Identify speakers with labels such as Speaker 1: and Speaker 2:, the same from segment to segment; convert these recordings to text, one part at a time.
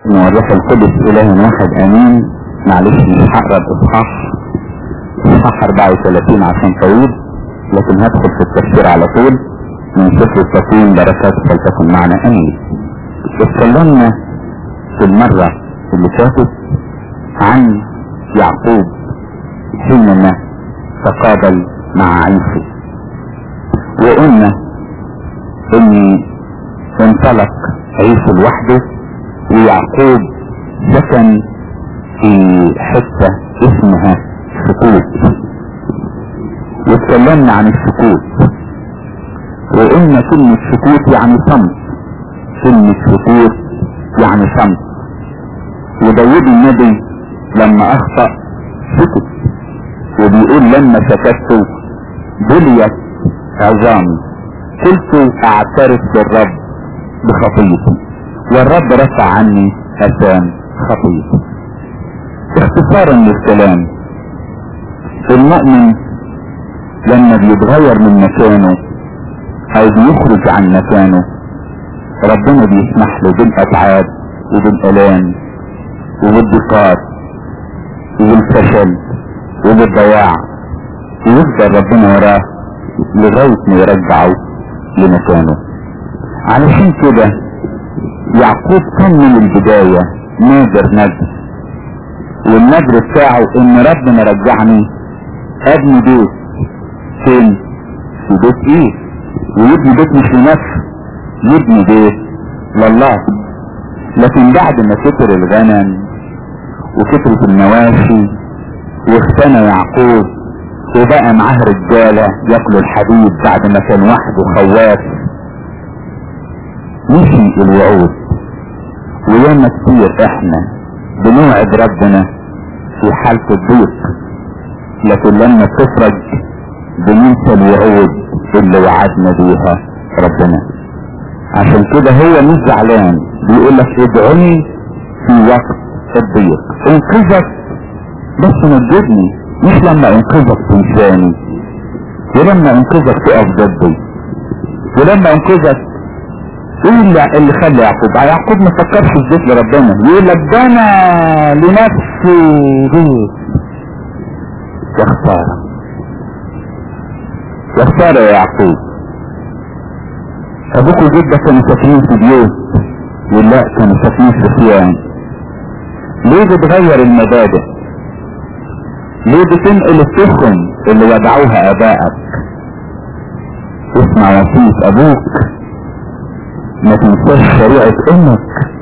Speaker 1: والروح القدس إله واحد أمين معلش مش هقرا الإصحاح إصحاح 34 عشان طويل لكن هدخل في التفسير على طول من سفر التكوين بركات فلتكن معنا أمين اتكلمنا في المرة اللي فاتت عن يعقوب حينما تقابل مع عيسى وقلنا ان انطلق عيسى لوحده ويعقوب سكن في حتة اسمها سكوت واتكلمنا عن السكوت وقلنا كلمة سكوت يعني صمت كلمة سكوت يعني صمت وداود النبي لما اخطأ سكت وبيقول لما سكت بليت عظامي قلت اعترف بالرب بخطيتي والرب رفع عني اثام خطيتي اختصارا للكلام المؤمن لما بيتغير من مكانه او بيخرج عن مكانه ربنا بيسمح له بالاتعاب وبالالام وبالضيقات وبالفشل وبالضياع ويفضل ربنا وراه لغاية ما يرجعه لمكانه علشان كده يعقوب كان من البداية نادر ندر والنادر بتاعه ان ربنا رجعني ابني بيت فين في بيت ايه ويبني بيت مش لنفسه يبني بيت لله لكن بعد ما كتر الغنم وكترت المواشي واختنى يعقوب وبقى معاه رجالة ياكلوا الحديد بعد ما كان وحده خواف مشي الوعود وياما كتير احنا بنوعد ربنا في حالة الضيق لكن لما تفرج بننسى الوعود اللي وعدنا بيها ربنا عشان كده هو مش زعلان بيقول لك ادعوني في وقت الضيق انقذك بس نجدني مش لما انقذك تنساني ولما انقذك تقف ضدي ولما انقذك ايه اللي, اللي خلى يعقوب يعقوب ما فكرش الزيت لربنا يقول لك ده انا لنفسي بيت يا خساره يا خساره يا يعقوب ابوك وجدك كانوا ساكنين في بيوت ولا كانوا ساكنين في خيام ليه بتغير المبادئ ليه بتنقل السفن اللي وضعوها ابائك اسمع وصية ابوك ما تنساش شريعة امك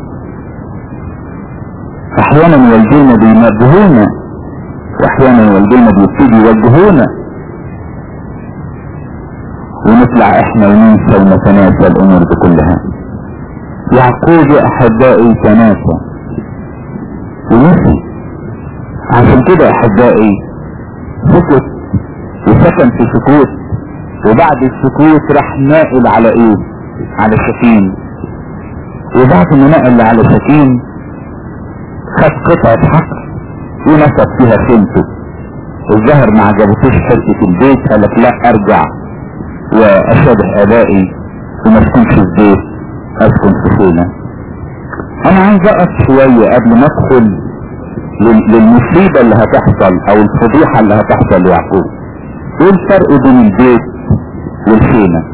Speaker 1: احيانا والدينا بينبهونا واحيانا والدينا بيبتدي يوجهونا ونطلع احنا وننسى ونتناسى الامور دي كلها يعقوب يا احبائي تناسى ونسي عشان كده احبائي سكت وسكن في سكوت وبعد السكوت راح ناقل على ايه على شكيم وبعد ما نقل على شكيم خد قطعة حقل ونسب فيها خيمته الظهر ما عجبتوش حتة البيت قالك لا ارجع واشابه ابائي وما اسكنش في بيت اسكن في خيمة انا عايز اقف شوية قبل ما ادخل للمصيبة اللي هتحصل او الفضيحة اللي هتحصل ليعقوب ايه الفرق بين البيت والخيمة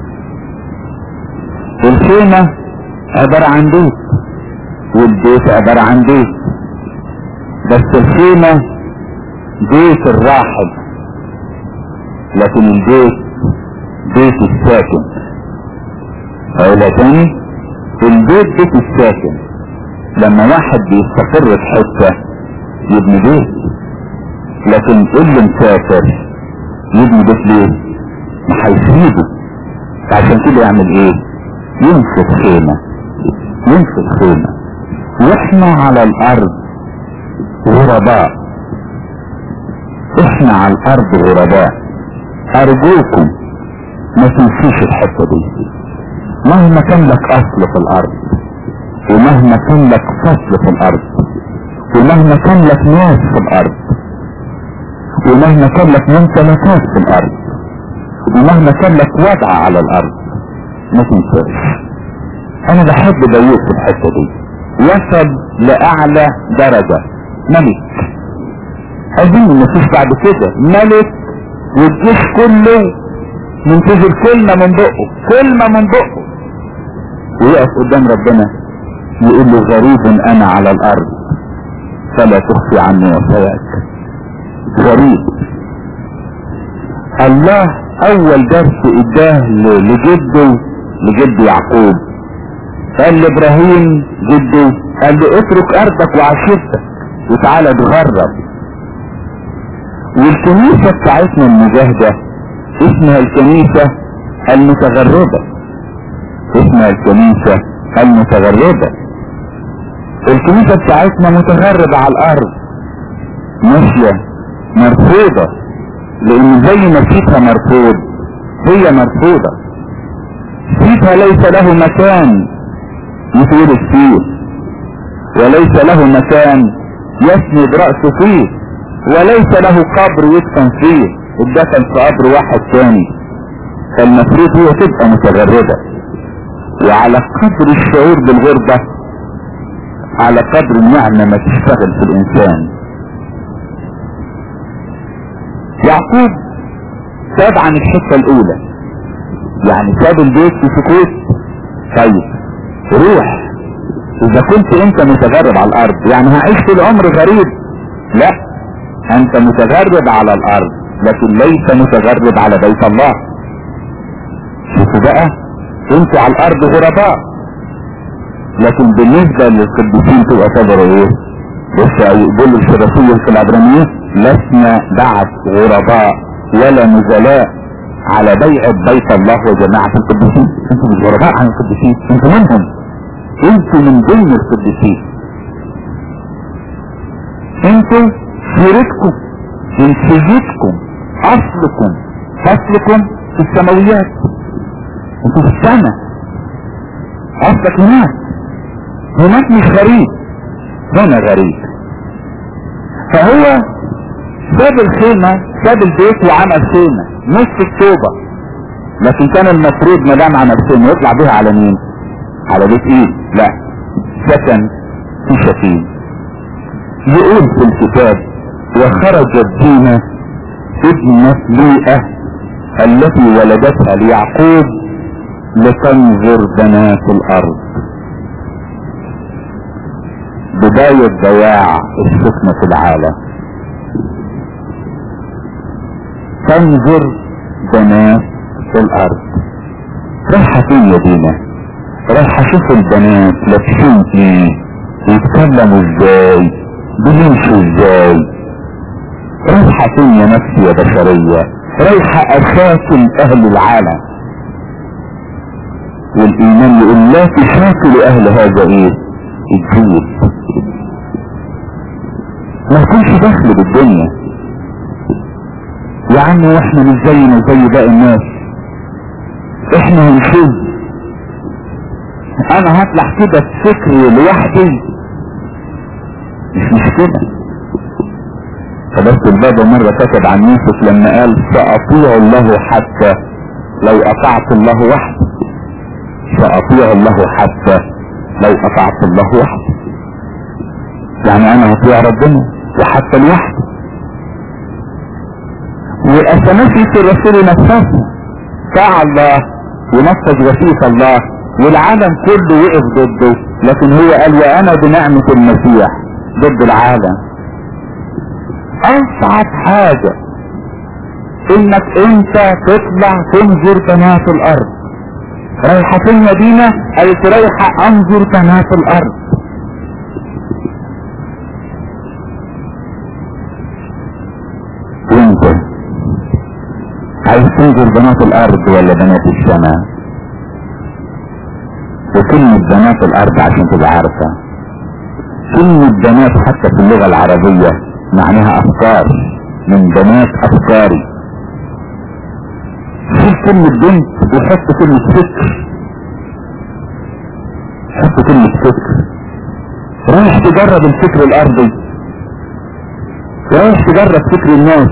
Speaker 1: الخيمة عبارة عن بيت والبيت عبارة عن بيت بس الخيمة بيت الراحل لكن البيت بيت الساكن اقولها تاني البيت بيت الساكن لما واحد بيستقر في حتة يبني بيت لكن اللي مسافر يبني بيت ليه ما هيسيبه عشان كده يعمل ايه ينفذ خيمة ينفذ خيمة واحنا على الارض غرباء احنا على الارض غرباء ارجوكم ما تنسيش الحتة دي مهما كان لك اصل في الارض ومهما كان لك فصل في الارض ومهما كان لك ناس في الارض ومهما كان لك ممتلكات في الارض ومهما كان لك وضع على الارض ما تنساش انا بحب داوود في الحته دي وصل لأعلى درجة ملك أظن مفيش بعد كده ملك والجيش كله منتظر كلمة من بقه كلمة من بقه ويقف قدام ربنا يقول له غريب أنا على الأرض فلا تخفي عني وصاياك غريب الله أول درس إداه لجده لجد يعقوب قال لابراهيم جده قال له اترك ارضك وعشيرتك وتعالى تغرب والكنيسة بتاعتنا المجاهدة اسمها الكنيسة المتغربة اسمها الكنيسة المتغربة الكنيسة بتاعتنا متغربة على الارض ماشية مرفوضة لان زي ما فيتها مرفوض هي مرفوضة فيتها ليس له مكان يتولد فيه وليس له مكان يسند رأسه فيه وليس له قبر يدفن فيه اتدفن في قبر واحد تاني فالمفروض هي تبقى متغربة وعلى قدر الشعور بالغربة على قدر النعمة ما تشتغل في الانسان يعقوب ساب عن الحتة الاولى يعني ساب البيت في سكوت طيب روح اذا كنت انت متغرب على الارض يعني هعيش طول عمري غريب لا انت متغرب على الارض لكن ليس متغرب على بيت الله شوفوا بقى انتوا على الارض غرباء لكن بالنسبة للقديسين تبقى تقدروا ايه بص يقول الشرفية في العبرانية لسنا بعد غرباء ولا نزلاء على بيعة بيت الله وجماعة القديسين انتوا مش غرباء عن القديسين انتوا منهم انتوا من ضمن القديسين انتوا شريككم جنسيتكم اصلكم فصلكم في السماويات انتوا في السماء اصلك هناك هناك مش غريب هنا غريب فهو ساب الخيمة ساب البيت وعمل خيمة نص التوبة لكن كان المفروض ما دام عمل خيمة يطلع بها على مين على بيت ايه لا سكن في شتيم يقول في الكتاب وخرجت دينا ابنة ليئة التي ولدتها ليعقوب لتنظر بنات الارض بداية ضياع السكنة في العالم تنظر بنات الارض رايحة فين يا دينا رايحة اشوف البنات لابسين ايه يتكلموا ازاي بيمشوا ازاي رايحة فين يا نفسي يا بشرية رايحة اشاكل اهل العالم والايمان يقول لا تشاكل اهل هذا ايه الجيل ما يكونش دخل بالدنيا يا عم واحنا مش زينا زي باقي الناس احنا هنشوف انا هطلع كده بفكري لوحدي مش مشكلة فبس البابا مرة كتب عن يوسف لما قال سأطيع الله حتى لو أطعت الله وحده سأطيع الله حتى لو أطعت الله وحده يعني أنا هطيع ربنا وحتى لوحده وأثناسيس الرسول نفسه طاع الله ونفذ وثيقة الله والعالم كله وقف ضده لكن هو قال وانا بنعمة المسيح ضد العالم اصعب حاجة انك انت تطلع تنظر بنات الارض رايحة فين مدينة قالت رايحة انظر بنات الارض وانت عايز تنظر بنات الارض ولا بنات السماء وكلمة بنات الارض عشان تبقى عارفة كلمة بنات حتى في اللغة العربية معناها افكار من بنات افكاري شيل كلمة بنت وحط كلمة فكر حط كلمة فكر رايح تجرب الفكر الارضي رايح تجرب فكر الناس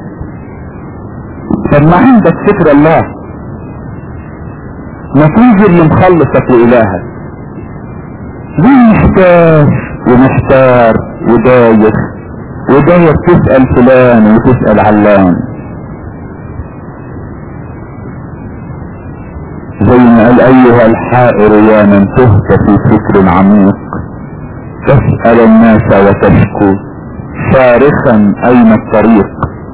Speaker 1: طب ما عندك فكر الله ما تنزل لمخلصك وإلهك ليه محتاج ومحتار ودايخ ودايخ تسأل فلان وتسأل علان زي ما قال ايها الحائر يا من تهت في فكر عميق تسأل الناس وتشكو صارخا اين الطريق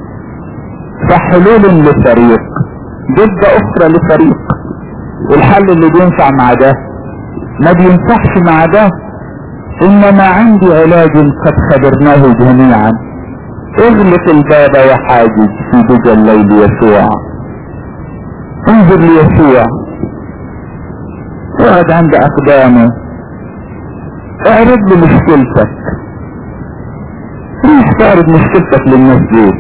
Speaker 1: فحلول لفريق ضد اخرى لفريق الحل اللي بينفع مع ده ما بينفعش مع ده انما عندي علاج قد خبرناه جميعا اغلق الباب وحاجز في دجى الليل يسوع انظر ليسوع اقعد عند اقدامه اعرض له مشكلتك ليش تعرض مشكلتك للناس دول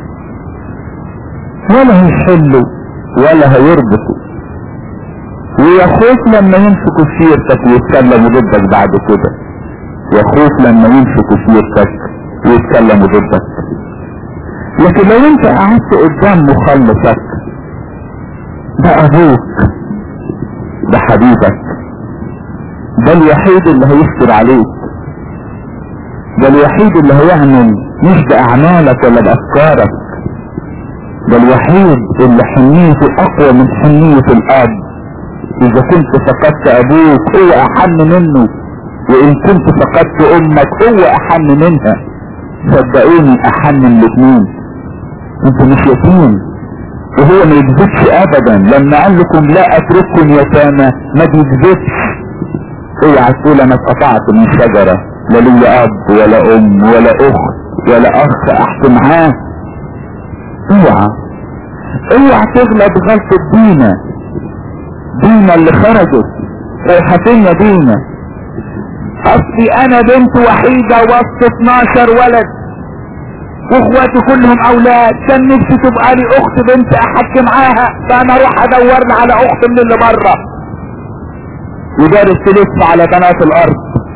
Speaker 1: ولا هيحلوا ولا هيربطوا ويخوف لما يمسكوا سيرتك ويتكلموا ضدك بعد كده يخوف لما يمسكوا سيرتك ويتكلموا ضدك لكن لو انت قعدت قدام مخلصك ده ابوك ده حبيبك ده الوحيد اللي هيستر عليك ده الوحيد اللي هيعمل مش بأعمالك ولا بأفكارك ده الوحيد اللي حنيته أقوى من حنية الأب إذا كنت فقدت أبوك هو أحن منه وإن كنت فقدت أمك هو أحن منها صدقوني أحن من الاتنين أنت مش يتيم وهو ما يكذبش ابدا لما قال لكم لا اترككم يتامى ما بيكذبش اوعى تقول انا اتقطعت من شجرة لا لي اب ولا ام ولا اخت ولا اخ احكي معاه اوعى اوعى تغلط غلطة دينا دينا اللي خرجت رايحة فين يا دينا اصلي انا بنت وحيدة وسط 12 ولد واخواتي كلهم اولاد كان نفسي تبقى لي اخت بنت احكي معاها فانا اروح ادور لي على اخت من اللي بره ودارس تلف على بنات الارض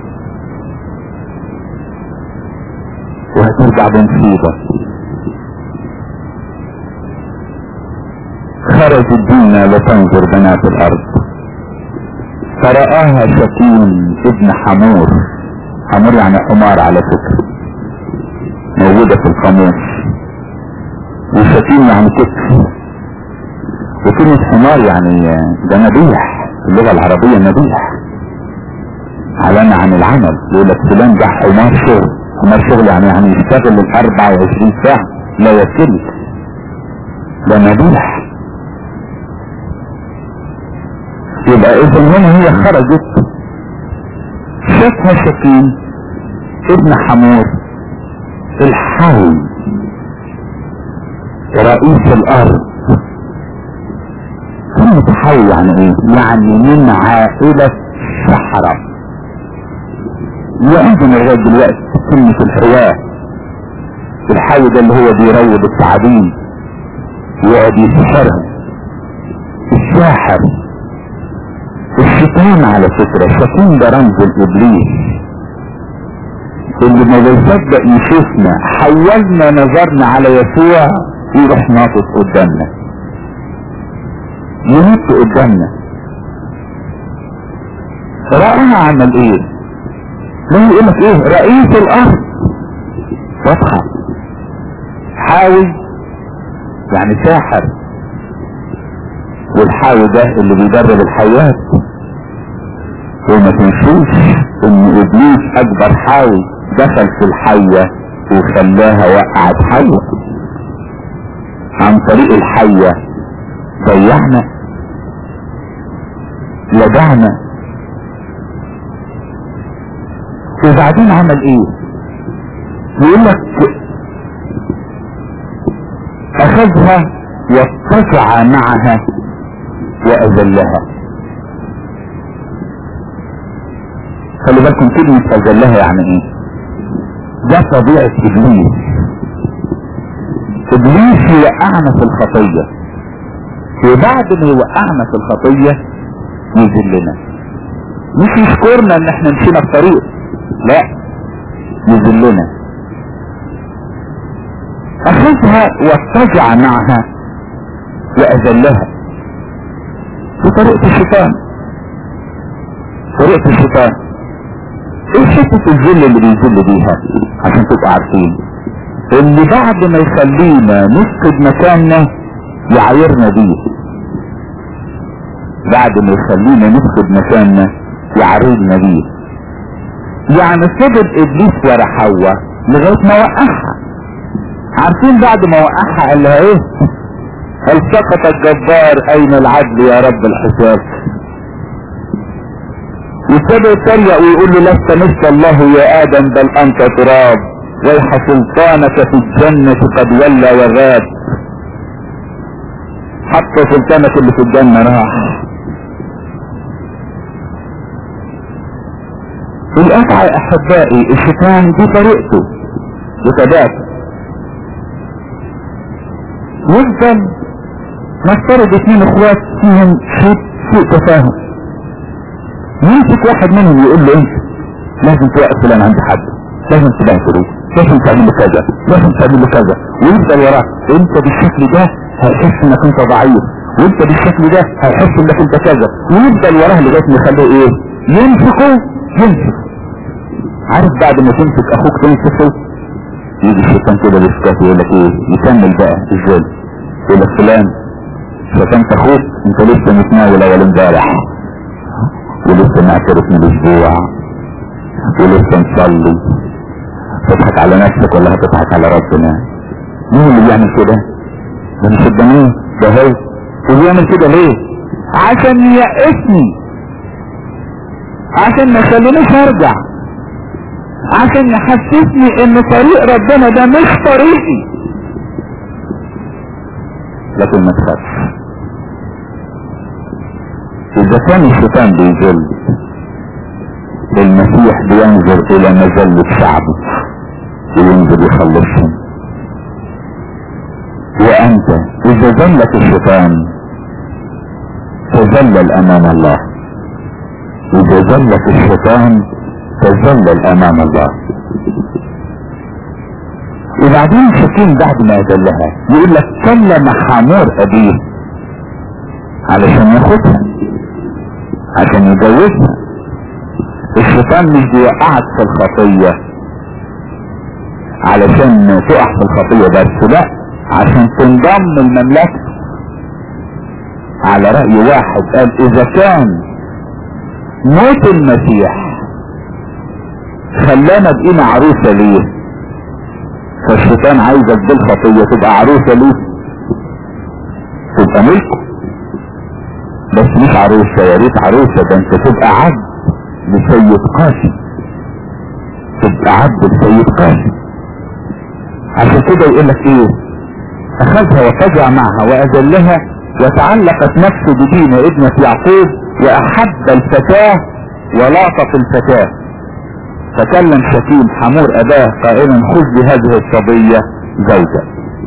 Speaker 1: وهترجع بمصيبة خرج الدنيا لتنظر بنات الارض فرآها شكيم ابن حمور حمور يعني حمار على فكره موجودة في القاموس وشتيم يعني كتف وكلمة حمار يعني ده نبيح اللغة العربية نبيح علامة عن العمل يقول لك فلان ده حمار شغل حمار شغل يعني يعني يشتغل ال 24 ساعة لا يكل ده نبيح يبقى اذا هنا هي خرجت شافها شكيم ابن حمور الحي رئيس الارض كلمة حي يعني ايه يعني من عائلة سحرة وعندنا لغاية دلوقتي كلمة الحياة الحي ده اللي هو بيروض التعابين ويقعد يسحرها الساحر الشيطان على فكرة الشيطان ده رمز الابليس اللي ما بيصدق يشوفنا حولنا نظرنا على يسوع يروح ناطط قدامنا ينط قدامنا رأينا عمل ايه لا يقول لك ايه رئيس الارض واضحة حاوي يعني ساحر والحاوي ده اللي بيدرب الحيات وما تنسوش ان ابليس اكبر حاوي دخل في الحية وخلاها وقعت حية عن طريق الحية ضيعنا لدعنا وبعدين عمل ايه يقول لك اخذها واتسع معها واذلها خلي بالكم كلمة اذلها يعني ايه ده طبيعة ابليس ابليس يوقعنا في الخطية وبعد ما يوقعنا في الخطية يذلنا مش يشكرنا ان احنا مشينا في طريق لا يذلنا اخذها واتجع معها واذلها بطريقة الشيطان طريقة الشيطان ايه حتة الذل اللي بيذل بيها عشان تبقوا عارفين اللي بعد ما يخلينا نفقد مكاننا يعايرنا بيه بعد ما يخلينا نفقد مكاننا يعارضنا بيه يعني فضل ابليس ورا حواء لغايه ما وقعها عارفين بعد ما وقعها قال لها ايه هل سقط الجبار اين العدل يا رب الحساب يبتدى يتريق ويقول له لست مثل الله يا ادم بل انت تراب ويح سلطانك في الجنة قد ولى وغاب حتى سلطانك اللي في الجنة راح القطع يا احبائي الشيطان دي طريقته وتباته يفضل نفترض اثنين اخوات فيهم شيء سوء تفاهم يمسك واحد منهم يقول له انت لازم توقف فلان عند حد لازم تبان فلوس لازم تعمل له كذا لازم تعمل له كذا ويفضل وراك انت بالشكل ده هيحس انك انت ضعيف وانت بالشكل ده هيحس انك انت كذا ويفضل وراه لغايه ما يخليه ايه يمسكه يمسك عارف بعد ما تمسك اخوك تمسكه يجي الشيطان كده بيسكت يقول لك ايه يكمل بقى ازاي يقول لك فلان شتمت اخوك انت لسه متناول اول امبارح ولسه معترف من اسبوع ولسه مصلي تضحك على نفسك ولا هتضحك على ربنا مين اللي بيعمل كده ده مش الجميع ده هو وبيعمل كده ليه عشان ييأسني عشان ما يخلينيش ارجع عشان يحسسني ان طريق ربنا ده مش طريقي لكن ما تخافش اذا كان الشيطان بيجل المسيح بينظر الى مذلة شعبه وينزل يخلصهم وانت اذا ذلك الشيطان تذلل امام الله اذا ذلك الشيطان تذلل امام الله وبعدين شكين بعد ما يذلها يقول لك كلم حمور ابيه علشان ياخدها عشان يجوزها الشيطان مش بيوقعك في الخطية علشان تقع في الخطية بس لا عشان تنضم المملكة على رأي واحد قال اذا كان موت المسيح خلانا بقينا عروسة ليه فالشيطان عايزك بالخطية تبقى عروسة ليه تبقى ملكه بس مش عروسة يا ريت عروسة ده انت تبقى عبد لسيد قاسم تبقى عبد لسيد قاسم عشان كده يقول لك ايه اخذها وفجع معها واذلها وتعلقت نفسه بدين ابنة يعقوب واحب الفتاة ولاطف الفتاة فكلم شتيم حمور اباه قائلا خذ بهذه الصبية زوجة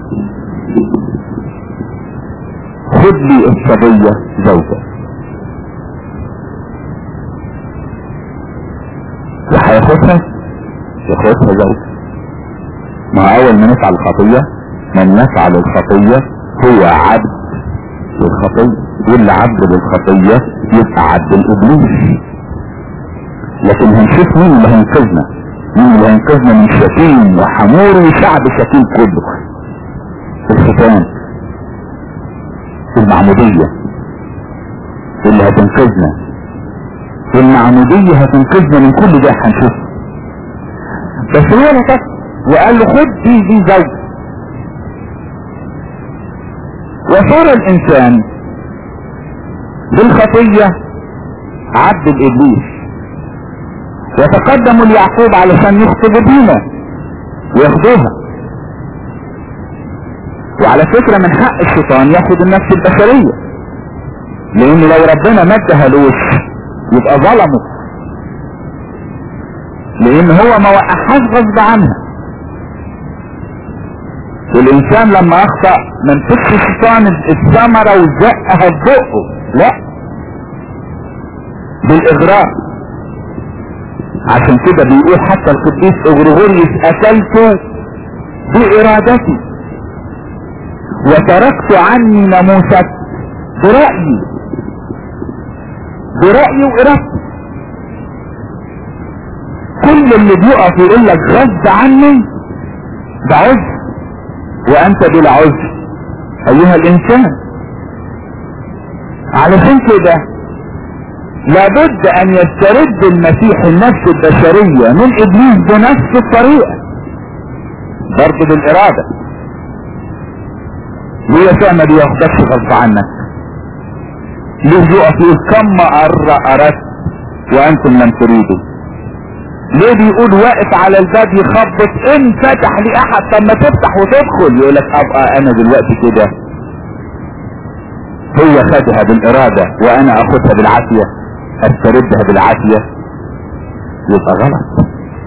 Speaker 1: خذ لي الصبية زوجة وهياخدها ياخدها زوجة ما اول ما نفعل الخطية من يفعل الخطية هو عبد للخطية واللي عبد للخطية يبقى عبد الابليس لكن هنشوف مين اللي هينقذنا مين اللي هينقذنا من شتيم وحمور وشعب شتيم كله الختان المعمودية اللي هتنقذنا المعمودية هتنقذنا من كل ده هنشوف بس هو نفس وقال له خد دي دي زوج وصار الانسان بالخطية عبد الابليس وتقدموا ليعقوب علشان يخطبوا دينا وياخدوها وعلى فكرة من حق الشيطان ياخد النفس البشرية لان لو ربنا ما ادهالوش يبقى ظلمه لان هو ما وقعهاش غصب عنها والانسان لما اخطأ ما مسكش الشيطان الثمرة وزقها في بقه لا بالاغراء عشان كده بيقول حتى القديس اغريغوريوس اكلت بارادتي وتركت عني ناموسك برأيي برأيي وإرادتي كل اللي بيقف يقول لك غصب عني ده عذر وانت بلا عذر ايها الانسان علشان كده لابد ان يسترد المسيح النفس البشرية من ابليس بنفس الطريقة برضه بالارادة ليه يسوع ما بياخدكش غصب عنك ليه يقف يقول كم اردت وانتم لم تريدوا ليه بيقول واقف على الباب يخبط ان فتح لي احد طب ما تفتح وتدخل يقول لك ابقى انا دلوقتي كده هي خدها بالارادة وانا اخدها بالعافية استردها بالعافية يبقى غلط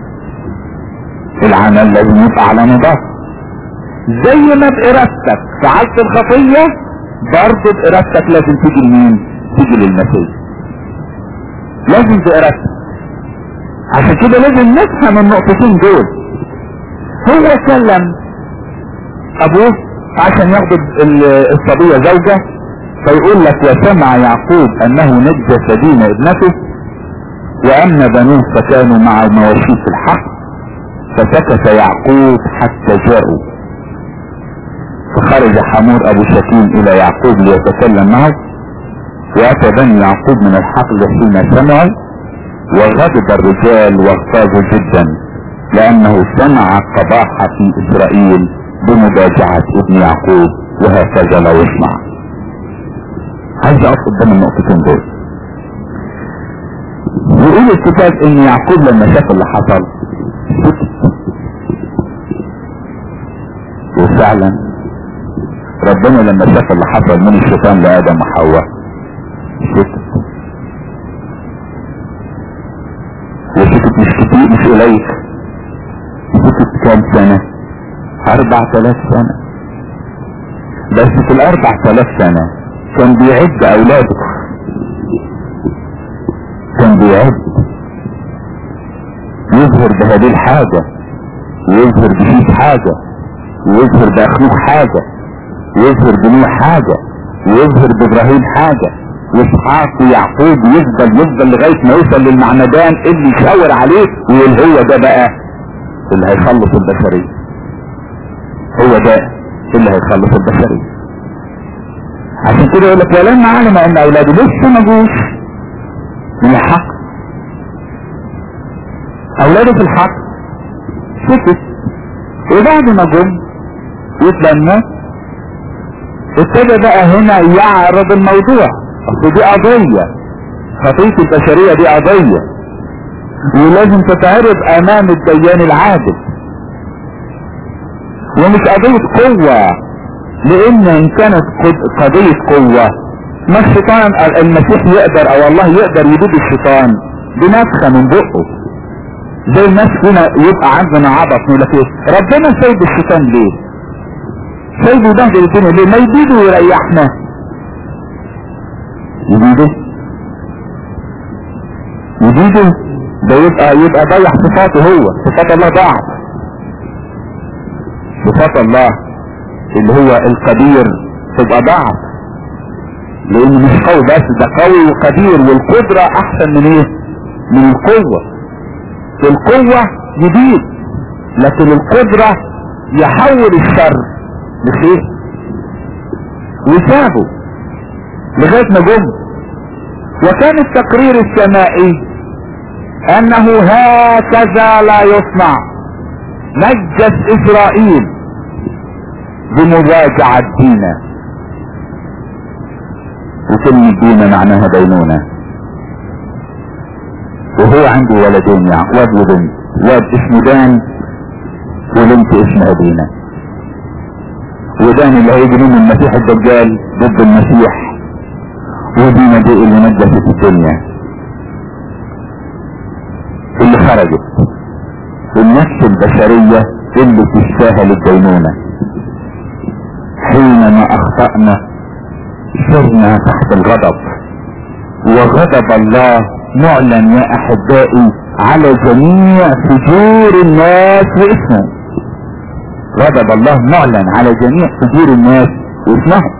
Speaker 1: العمل لازم يبقى على نظافة زي ما بارادتك فعلت الخطية برضه بارادتك لازم تيجي لمين تيجي للمسيح لازم بارادتك عشان كده لازم نفهم النقطتين دول هو كلم ابوه عشان ياخد الصبية زوجة فيقول لك وسمع يعقوب انه نجس دين ابنته واما بنوه فكانوا مع مواشيه في الحق فسكت يعقوب حتى جاءوا فخرج حمور ابو شكيم الى يعقوب ليتكلم معه واتى بني يعقوب من الحقل حين سمعوا وغضب الرجال واغتاظوا جدا لانه سمع قباحة في اسرائيل بمضاجعة ابن يعقوب وهكذا لا يسمع عايز اقف قدام النقطتين دول يقول الكتاب ان يعقوب لما شاف اللي حصل سكت وفعلا ربنا لما شاف اللي حصل من الشيطان لادم وحواء سكت وسكت مش كتير مش قليل سكت كام سنة اربع تلاف سنة بس في الاربع تلاف سنة كان بيعد اولاده كان بيعد يظهر بهابيل حاجة ويظهر بشيش حاجة ويظهر باخنوخ حاجة ويظهر بنوح حاجة ويظهر بابراهيم حاجة واسحاق ويعقوب يفضل يفضل لغاية ما يوصل للمعمدان اللي يشاور عليه ويقول هو ده بقى اللي هيخلص البشرية هو ده اللي هيخلص البشرية عشان كده يقول لك ولما علم ان اولاده لسه ما جوش من الحق اولاده في الحق سكت وبعد ما جم يتلموا ابتدى بقى هنا يعرض الموضوع اصل دي قضية خطية البشرية دي قضية ولازم تتعرض امام الديان العادل ومش قضية قوة لان ان كانت قضية قوة ما الشيطان المسيح يقدر او الله يقدر يجيب الشيطان بنفخة من بقه زي الناس هنا يبقى عندنا عبط نقول لك ايه ربنا سايب الشيطان ليه سايبه يبهدل الدنيا ليه ما يبيده ويريحنا يبيده يبيده ده يبقى يبقى ضيع صفاته هو صفات الله ضاعت صفات الله اللي هو القدير تبقى ضعف لانه مش قوي بس ده قوي وقدير والقدرة احسن من ايه من القوة القوة يبيد لكن القدرة يحول الشر لخير وسابه لغاية ما جم وكان التقرير السمائي انه هكذا لا يصنع نجس اسرائيل بمراجعة دينا وكلمة دينا معناها بينونة وهو عنده ولدين يعني واد وبنت واد اسمه دان وبنت اسمها دينا ودان اللي هيجي من المسيح الدجال ضد المسيح ودينا دي اللي نجست الدنيا اللي خرجت النفس البشرية اللي تستاهل الدينونة حينما اخطأنا صرنا تحت الغضب وغضب الله معلن يا احبائي على جميع فجور الناس واسمه غضب الله معلن على جميع فجور الناس واسمهم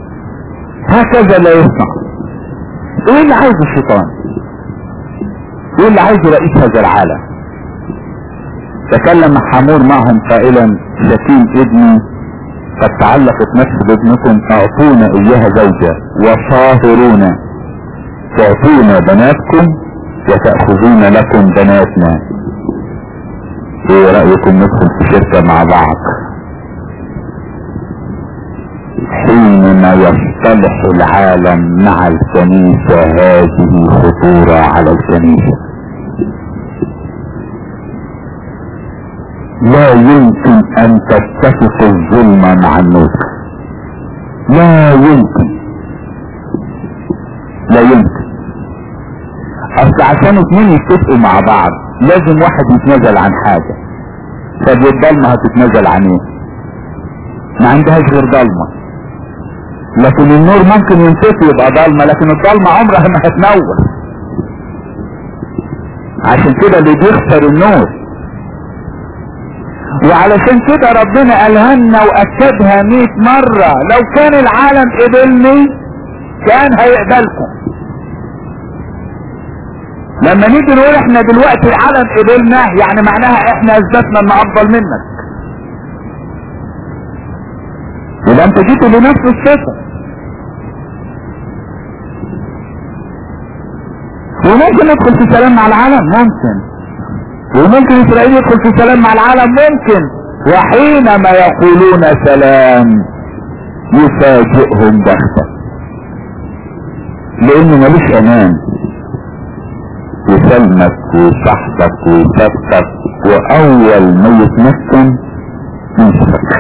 Speaker 1: هكذا لا يصنع ايه اللي عايز الشيطان يقول اللي عايز رئيس هذا العالم تكلم حمور معهم قائلا شتيم ابني قد تعلقت نفس بابنكم اعطونا اياها زوجة وصاهرونا تعطونا بناتكم وتأخذون لكم بناتنا ايه رأيكم ندخل في شركة مع بعض حينما يصطلح العالم مع الكنيسة هذه خطورة على الكنيسة لا يمكن ان تتفق الظلم مع النور لا يمكن لا يمكن اصل عشان اتنين يتفقوا مع بعض لازم واحد يتنازل عن حاجة طب والضلمة هتتنازل عن ايه ما عندهاش غير ضلمة لكن النور ممكن ينطفي يبقى ضلمة لكن الضلمة عمرها ما هتنور عشان كده اللي بيخسر النور وعلشان كده ربنا قالها لنا واكدها 100 مرة لو كان العالم قبلني كان هيقبلكم لما نيجي نقول احنا دلوقتي العالم قبلنا يعني معناها احنا اثبتنا ان افضل منك يبقى انت جيتوا لنفس الصفة وممكن ندخل في سلام مع العالم ممكن وممكن اسرائيل يدخل في سلام مع العالم ممكن وحينما يقولون سلام يفاجئهم بغتة لانه ملوش امان يسلمك ويصاحبك ويثبتك واول ما يتمكن ينسفك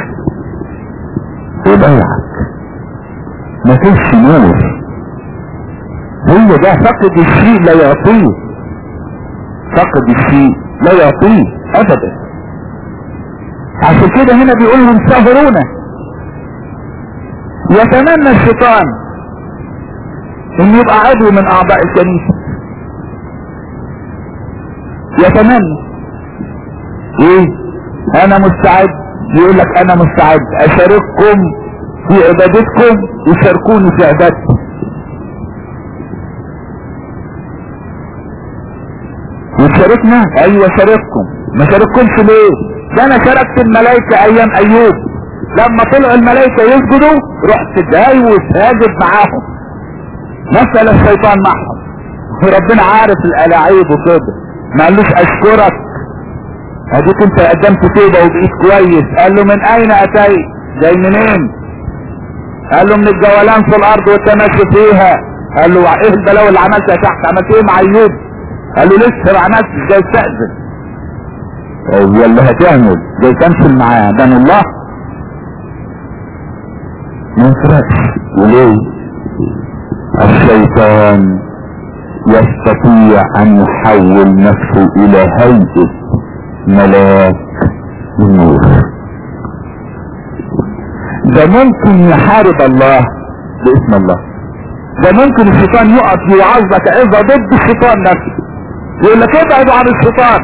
Speaker 1: ويضيعك مفيش نور هو ده فقد الشيء لا يعطيه فقد الشيء لا يعطيه ابدا عشان كده هنا بيقول لهم سهرونا يتمنى الشيطان ان يبقى عضو من اعضاء الكنيسة يتمنى ايه انا مستعد يقول لك انا مستعد اشارككم في عبادتكم يشاركوني في عبادتي وتشاركنا ايوه شارككم ما شارككمش ليه ده انا شاركت الملائكة ايام ايوب لما طلعوا الملائكة يسجدوا رحت جاي وساجد معاهم مثل الشيطان معهم وربنا عارف الالاعيب وكده ما قالوش اشكرك اديك انت قدمت توبه وبقيت كويس قال له من اين اتيت جاي منين قال له من الجولان في الارض وانت ماشي فيها قال له ايه البلاوي اللي عملتها تحت عملت ايه مع ايوب قال له لسه ما عملتش جاي تأذن هو اللي هتعمل جاي تمثل معاه ده من الله ما يفرقش وليه الشيطان يستطيع ان يحول نفسه الى هيئة ملاك النور ده ممكن يحارب الله باسم الله ده ممكن الشيطان يقف يوعظك عظة ضد الشيطان نفسه يقول لك ابعد عن الشيطان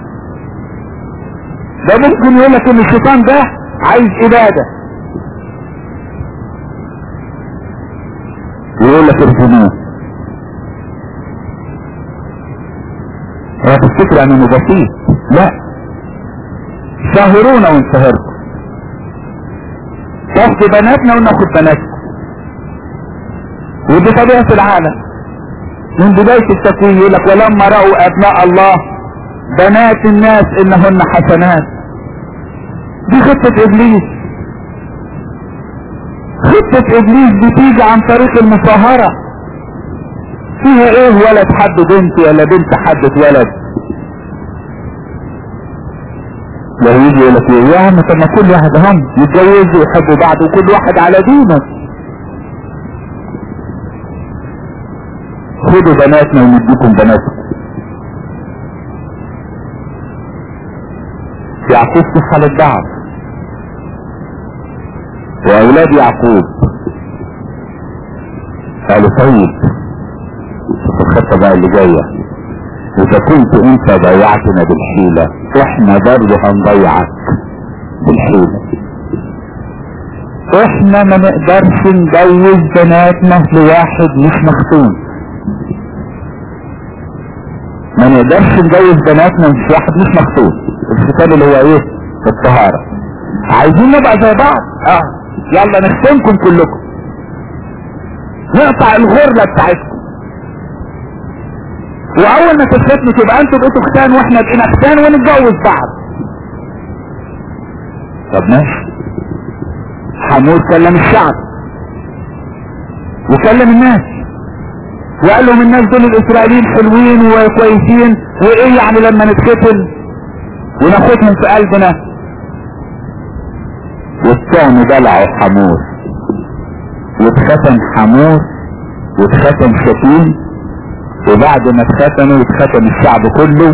Speaker 1: ده ممكن يقول لك ان الشيطان ده عايز عبادة يقول لك ارجموه هو تفتكر انه بسيط لا شهرونا وانسهركم تاخدوا بناتنا وناخد بناتكم ودي طبيعة العالم من بداية التكوين يقول لك ولما رأوا ابناء الله بنات الناس انهن حسنات دي خطة ابليس خطة ابليس بتيجي عن طريق المصاهرة فيها ايه ولد حد بنت ولا بنت حد ولد لو يجي يقول لك ايه يا عم طب ما كل واحد هم يتجوزوا ويحبوا بعض وكل واحد على دينه خدوا بناتنا ونديكم بناتكم يعقوب في حالة ضعف واولاد يعقوب قالوا طيب شوف الخطة بقى اللي جاية اذا كنت انت ضيعتنا بالحيلة احنا برضه هنضيعك بالحيلة احنا ما نقدرش نجوز بناتنا لواحد مش مختون ما نقدرش نجوز بناتنا مش واحد مش مخطوط الختان اللي هو ايه الطهارة عايزين نبقى زي بعض اه يلا نختمكم كلكم نقطع الغرلة بتاعتكم واول ما تختموا تبقى انتوا بقيتوا ختان واحنا بقينا ختان ونتجوز بعض طب ماشي حمود كلم الشعب وكلم الناس وقال لهم الناس دول الاسرائيليين حلوين وكويسين وايه يعني لما نتقتل وناخدهم في قلبنا والثاني بلعوا حمور واتختم حمور واتختم شتيم وبعد ما اتختموا اتختم الشعب كله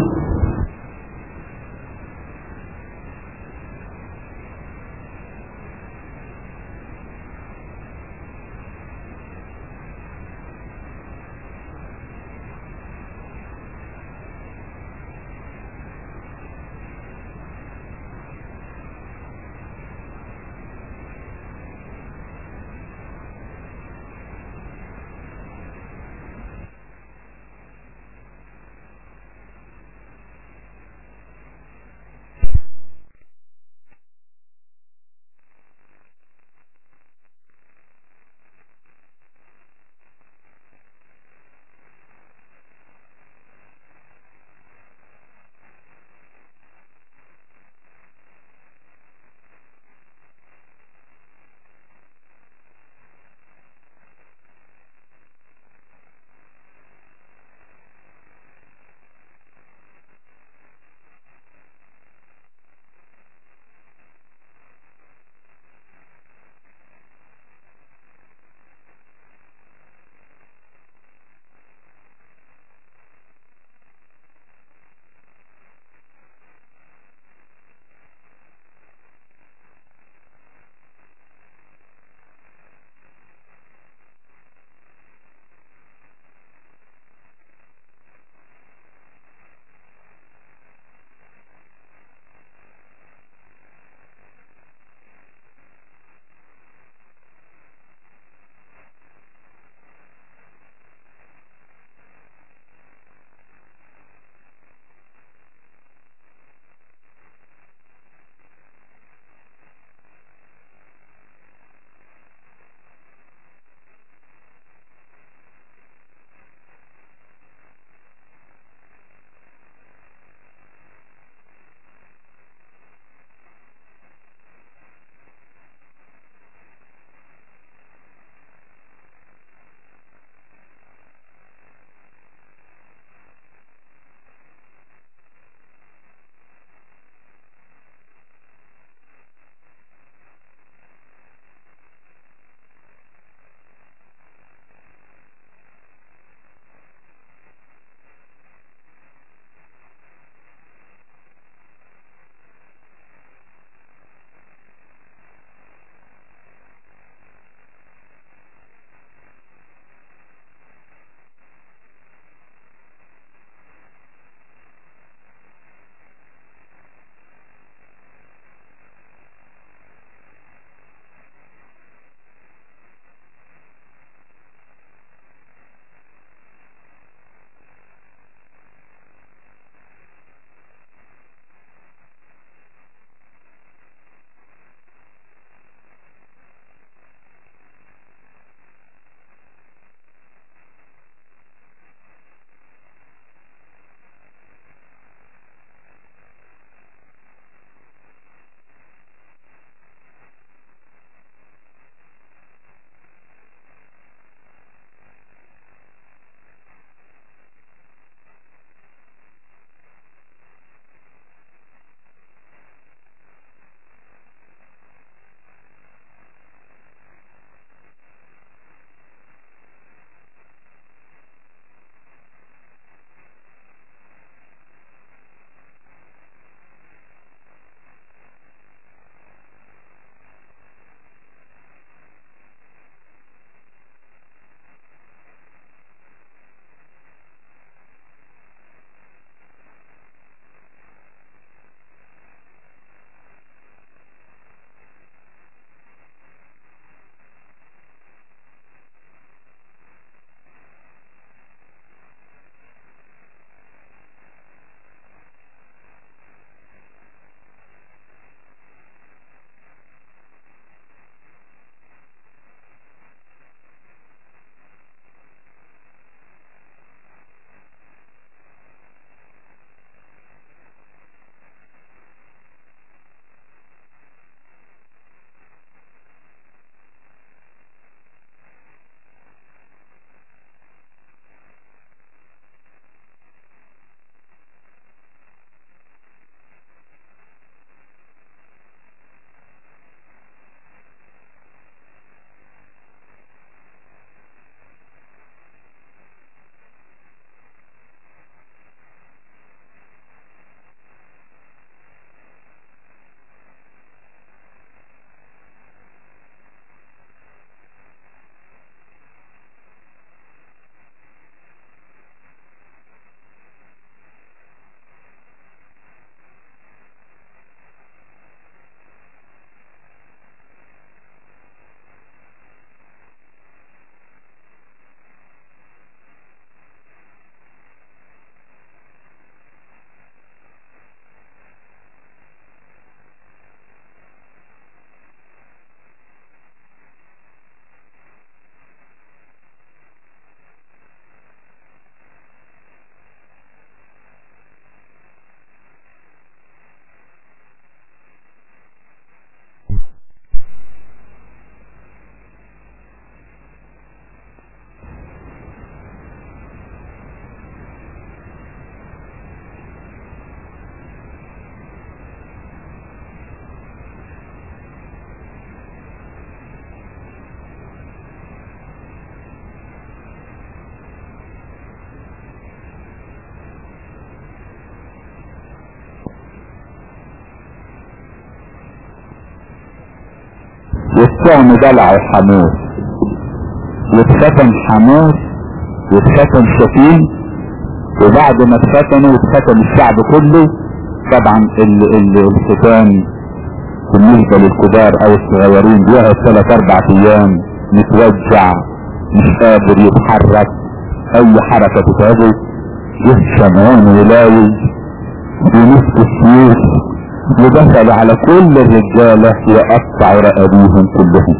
Speaker 1: والطعم دلعه حمور واتختم حمور واتختم شتيم وبعد ما اتختموا واتختم الشعب كله طبعا ال ال الختان بالنسبة للكبار او الصغيرين بيقعد ثلاث اربع ايام متوجع مش قادر يتحرك اي حركة تتعبه جه شمعون ولاوي بنصف السيوف ودخل على كل الرجالة وقطع رقابيهم كلهم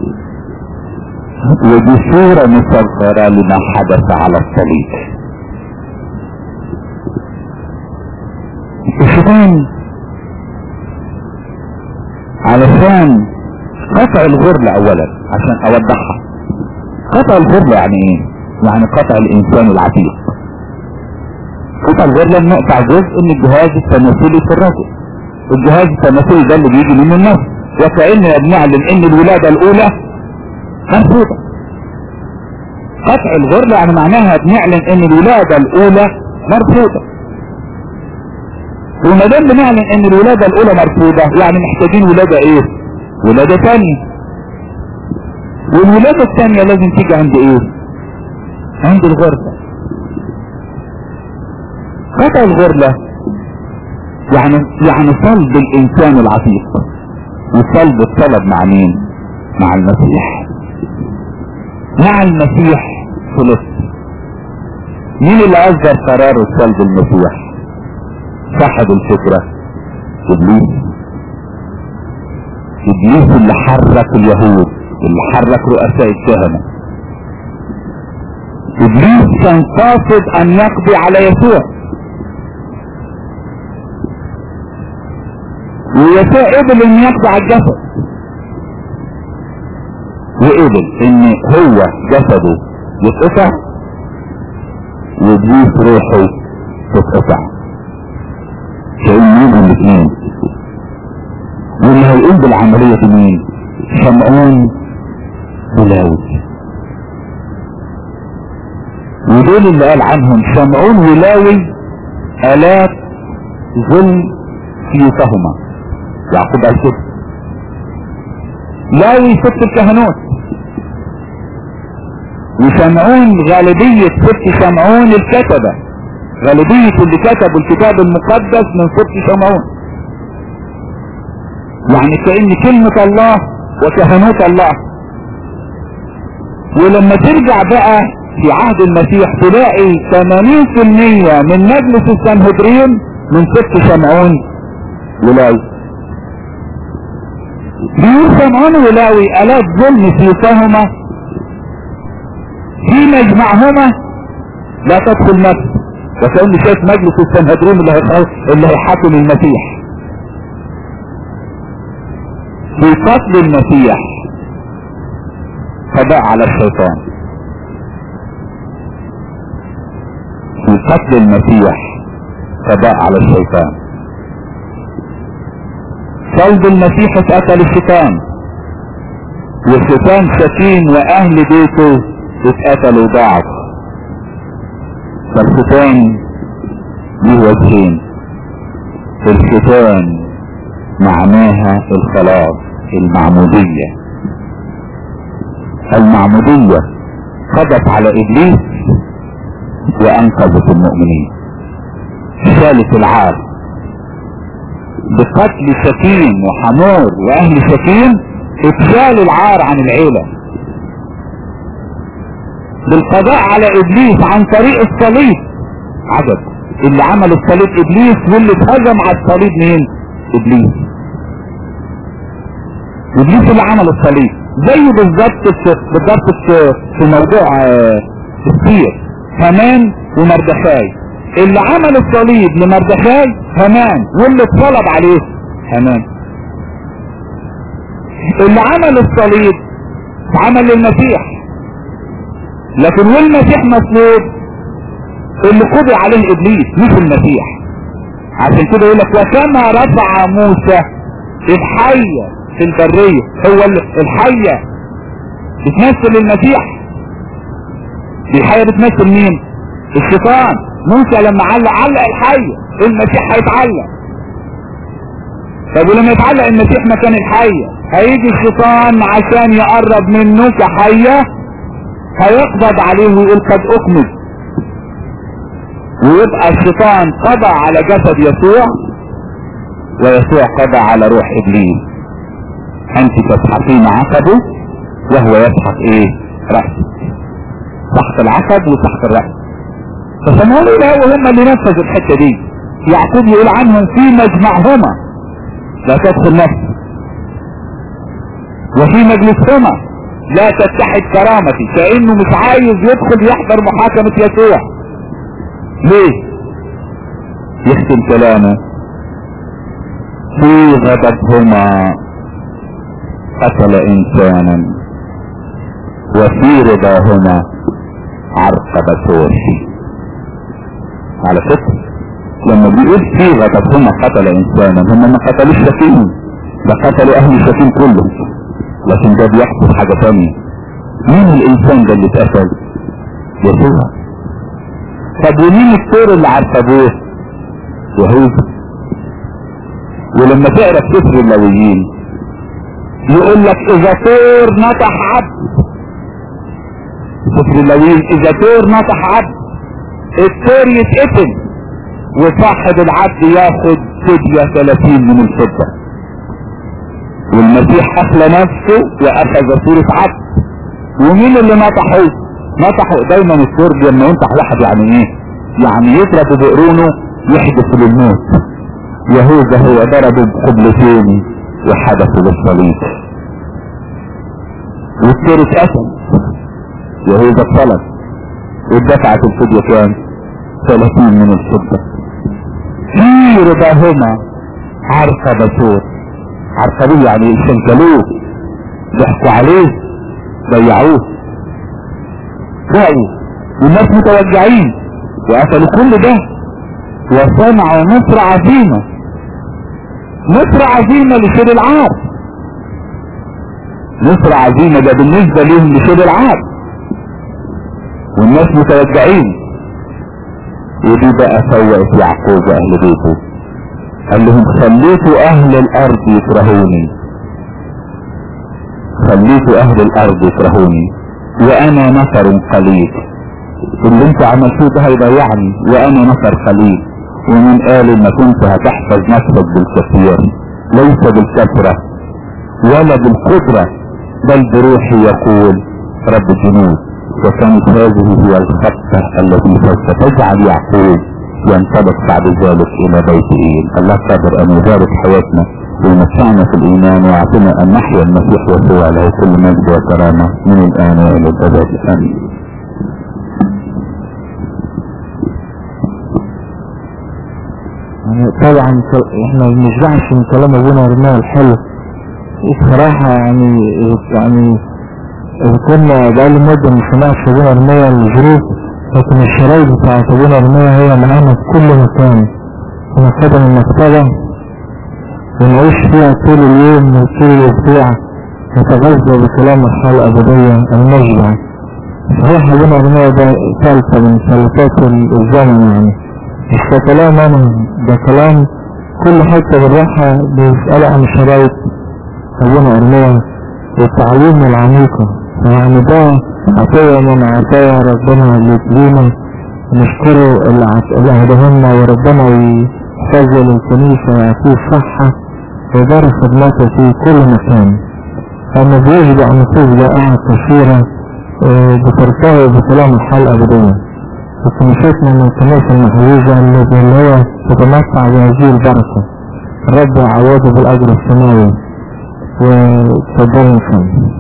Speaker 1: ودي صورة مصغرة لما حدث على الصليب الشيطان علشان قطع الغرلة اولا عشان اوضحها قطع الغرلة يعني ايه يعني قطع الانسان العتيق قطع الغرلة نقطع جزء من الجهاز التناسلي في الرجل الجهاز التناسلي ده اللي بيجي منه النفس وكأننا بنعلن ان الولادة الاولى مرفوضة قطع الغرلة يعني معناها بنعلن ان الولادة الاولى مرفوضة وما دام بنعلن ان الولادة الاولى مرفوضة يعني محتاجين ولادة ايه ولادة تانية والولادة التانية لازم تيجي عند ايه عند الغرلة قطع الغرلة يعني يعني صلب الانسان العتيق وصلب الطلب مع مين مع المسيح مع المسيح خلص مين اللي اصدر قرار صلب المسيح صاحب الفكرة ابليس ابليس اللي حرك اليهود اللي حرك رؤساء الكهنة ابليس كان قاصد ان يقضي على يسوع ويسوع قبل ان يقضي على الجسد وقبل ان هو جسده يتقطع وابليس روحه تتقطع شايفين مين الاثنين واللي هيقوم بالعملية دي مين شمعون ولاوي ودول اللي قال عنهم شمعون ولاوي آلات ظلم سيوفهما يعقوب قال كده لاوي ست الكهنوت وشمعون غالبية ست شمعون الكتبة غالبية اللي كتبوا الكتاب المقدس من ست شمعون يعني كأن كلمة الله وكهنوت الله ولما ترجع بقى في عهد المسيح تلاقي 80% من مجلس السنهدرين من ست شمعون ولاوي بيقول شمعون ولاوي آلات ظلم سيوفهما في مجمعهما لا تدخل نفس وكأن شايف مجلس السنهدرين اللي هيحكم اللي هيحكم المسيح في قتل المسيح قضاء على الشيطان في قتل المسيح قضاء على الشيطان صلب المسيح اتقتل الشيطان والشيطان شتيم واهل بيته اتقتلوا ضعف فالشيطان له وجهين الشيطان معناها الخلاص المعمودية المعمودية قضت على ابليس وانقذت المؤمنين شالت العار بقتل شتيم وحمور واهل شتيم اتشال العار عن العيلة بالقضاء على ابليس عن طريق الصليب عجب اللي عمل الصليب ابليس واللي اتهزم على الصليب مين ابليس ابليس اللي عمل الصليب زي بالظبط بالظبط في موضوع السير هامان ومردخاي اللي عمل الصليب لمردخاي هامان واللي اتصلب عليه هامان اللي عمل الصليب عمل للمسيح لكن والمسيح مصلوب اللي قضي عليه ابليس مش المسيح عشان كده يقول لك وكما رفع موسى الحية في البرية هو الحية بتمثل المسيح الحية بتمثل مين الشيطان موسى لما علق علق الحية المسيح هيتعلق طب ولما يتعلق المسيح مكان الحية هيجي الشيطان عشان يقرب منه كحية هيقبض عليه ويقول قد اكمل ويبقى الشيطان قضى على جسد يسوع ويسوع قضى على روح ابليس انت تسحقين عقبه وهو يسحق ايه رأسك سحق العقب وسحق الرأس فسمعوا له وهم اللي نفذوا الحتة دي يعقوب يقول عنهم في مجمعهما لا تدخل نفسك وفي مجلسهما لا تتحد كرامتي كأنه مش عايز يدخل يحضر محاكمة يسوع ليه يختم كلامه في غضبهما قتل انسانا وفي رضاهما عرقب سوشي على فكرة لما بيقول في غضبهما قتل انسانا هم ما قتلوش شكيم ده قتلوا اهل شكيم كلهم لكن ده بيحصل حاجة تانية مين الانسان ده اللي اتقتل يسوع طب ومين الثور اللي عرفبوه يهوذا ولما تقرا سفر اللاويين يقول لك اذا ثور نطح عبد سفر اللاويين اذا ثور نطح عبد الثور يتقتل وصاحب العبد ياخد فدية 30 من الفضة والمسيح اخلى نفسه واخذ صورة عبد ومين اللي نطحه نطحه دايما الثور لما ينطح واحد يعني ايه يعني يضرب بقرونه يحدث للموت يهوذا هو ضربه بقبلتين وحدث للصليب والثور اتقتل يهوذا اتصلب ودفعت الفدية كام 30 من الفضة في رضاهما عرفة بسور عرفة يعني شنكلوه ضحكوا عليه ضيعوه ضاعوا والناس متوجعين وقتلوا كل ده وصنعوا نصر عظيمة نصر عظيمة لشير العار نصر عظيمة ده بالنسبة لهم لشير العار والناس متوجعين ودي بقى فوقت يعقوب اهل بيته قال لهم خليتوا اهل الارض يكرهوني خليتوا اهل الارض يكرهوني وانا نفر قليل اللي انت عملتوه ده هيضيعني وانا نفر قليل ومن قال انك كنت هتحفظ نفسك بالكثير ليس بالكثرة ولا بالقدرة بل بروحي يقول رب الجنود وكانت هذه هي الخطة التي سوف تجعل يعقوب ينطبق بعد ذلك الى بيت ايل الله قادر ان يبارك حياتنا ويمتعنا في الايمان ويعطينا ان نحيا المسيح يسوع له كل مجد وكرامة من الان والى الابد امين
Speaker 2: طبعا احنا ما بنشبعش من كلام ابونا ورماه الحلو الصراحة يعني يعني كنا بقالي مدة ما سمعتش ابونا رمية الظروف لكن الشرايط بتاعت ابونا رمية هي معانا في كل مكان وناخدها من المكتبة ونعيش فيها طول اليوم وطول الاسبوع نتغذى بكلام الحياة الأبدية المشبع صحيح ابونا رمية ده ثالثة من ثالثات الزمن يعني مش ده كلام انا ده كلام كل حتة بنروحها بيسألوا عن شرايط ابونا ارمية والتعليم العميقة يعني ده عطية من عطايا ربنا اللي تلينا نشكره اللي هدهنا وربنا يحفظه للكنيسة ويعطيه الصحة ويبارك خدماته في كل مكان أما بيجب أن نصيب جائعة كثيرة بترتوي بكلام الحال الأبدية وكنيستنا من الكنائس المحجوزة التي هي تتمتع بهذه البركة الرب يعوضه بالأجر السماوي وتفضلوا نصلي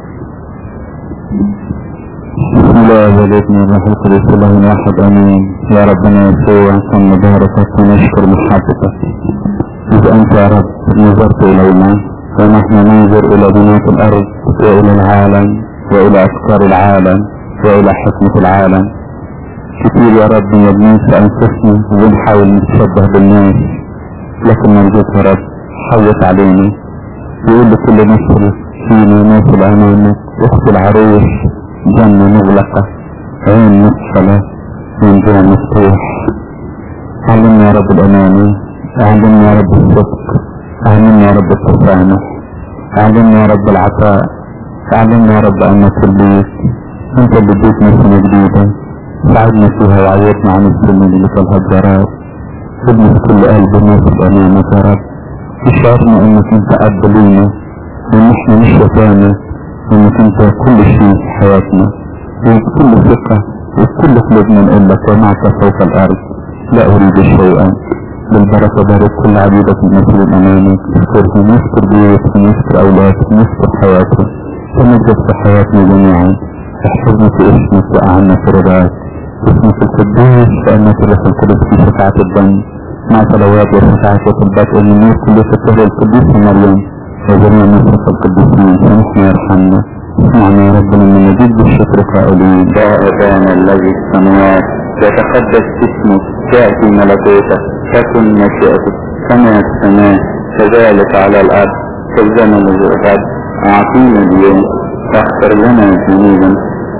Speaker 1: بسم الله والابن والروح القدس الله واحد امين يا ربنا يسوع كن مباركك ونشكر محبتك اذ انت يا رب نظرت الينا ونحن ننظر الى بنات الارض والى العالم والى افكار العالم والى حكمة العالم كتير يا رب بننسى انفسنا وبنحاول نتشبه بالناس لكن نرجوك يا رب حوط علينا يقول لكل نسل فينا ناصل امامك اخت العروس جنة مغلقة عين مقفلة منجوع مفتوح علمنا يا رب الأمانة علمنا يا رب الصدق أعلمنا يا رب التسامح أعلمنا يا رب العطاء أعلمنا يا رب أنك البيت أنت اللي اديتنا سنة جديدة ساعدنا فيها وعوضنا عن السنين اللي فيها الجراد خدنا في كل قلب الناس أمامك يا رب اشعرنا انك انت أب لينا وان احنا مش يتامى وانك انت كل شيء في حياتنا وبكل ثقة وبكل قلوبنا نقول لك ومعك فوق الأرض لا أريد شيئا بالبركة بارك كل عبيدك المسؤول أمامك اذكرهم واذكر بيوتهم واذكر أولادهم واذكر حياتهم تمجد في حياتنا جميعا احفظنا في اسمك وأعنا في رضاك اسمك القدوس فأنك الروح القدس في شفاعة الدم مع صلوات وشفاعة وطلبات أم النور كل فتره القدوس مريم وجميع نصرة القديسين سامحنا يرحمنا اسمعنا يا رب لما نجد بالشكر قائلين يا أبانا الذي في السماوات يتقدس اسمك تأتي ملكوتك تكن مشيئتك كما في السماء كذلك على الأرض في الزمن الغد أعطينا اليوم واغفر لنا ذنوبنا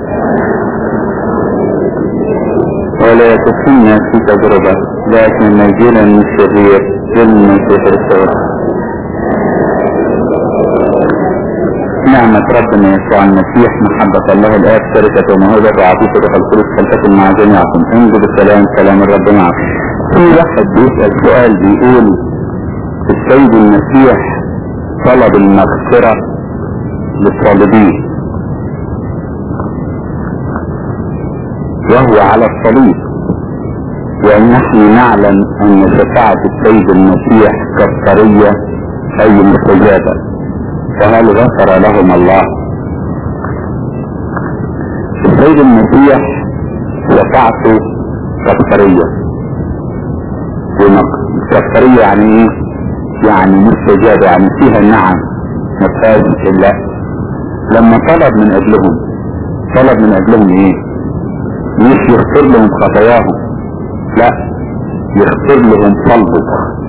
Speaker 1: ولا تدخلنا في تجربة لكن نجينا من الشرير بالمسيح الرسول نعمة ربنا يسوع المسيح محبة الله الآب شركة وموهبة وعطية روح القدس فلتكن مع جميعكم انجو بالسلام سلام الرب معكم في واحد بيسأل سؤال بيقول السيد المسيح طلب المغفرة للطالبين وهو على الصليب ونحن نعلم ان شفاعة السيد المسيح كالطرية اي مستجابة فهل غفر لهم الله السيد المسيح شفاعته كالطرية كالطرية يعني ايه يعني مستجابة يعني فيها نعم ما فيهاش الا لما طلب من اجلهم طلب من اجلهم ايه مش يغفر لهم خطاياهم لا يغفر لهم صلبه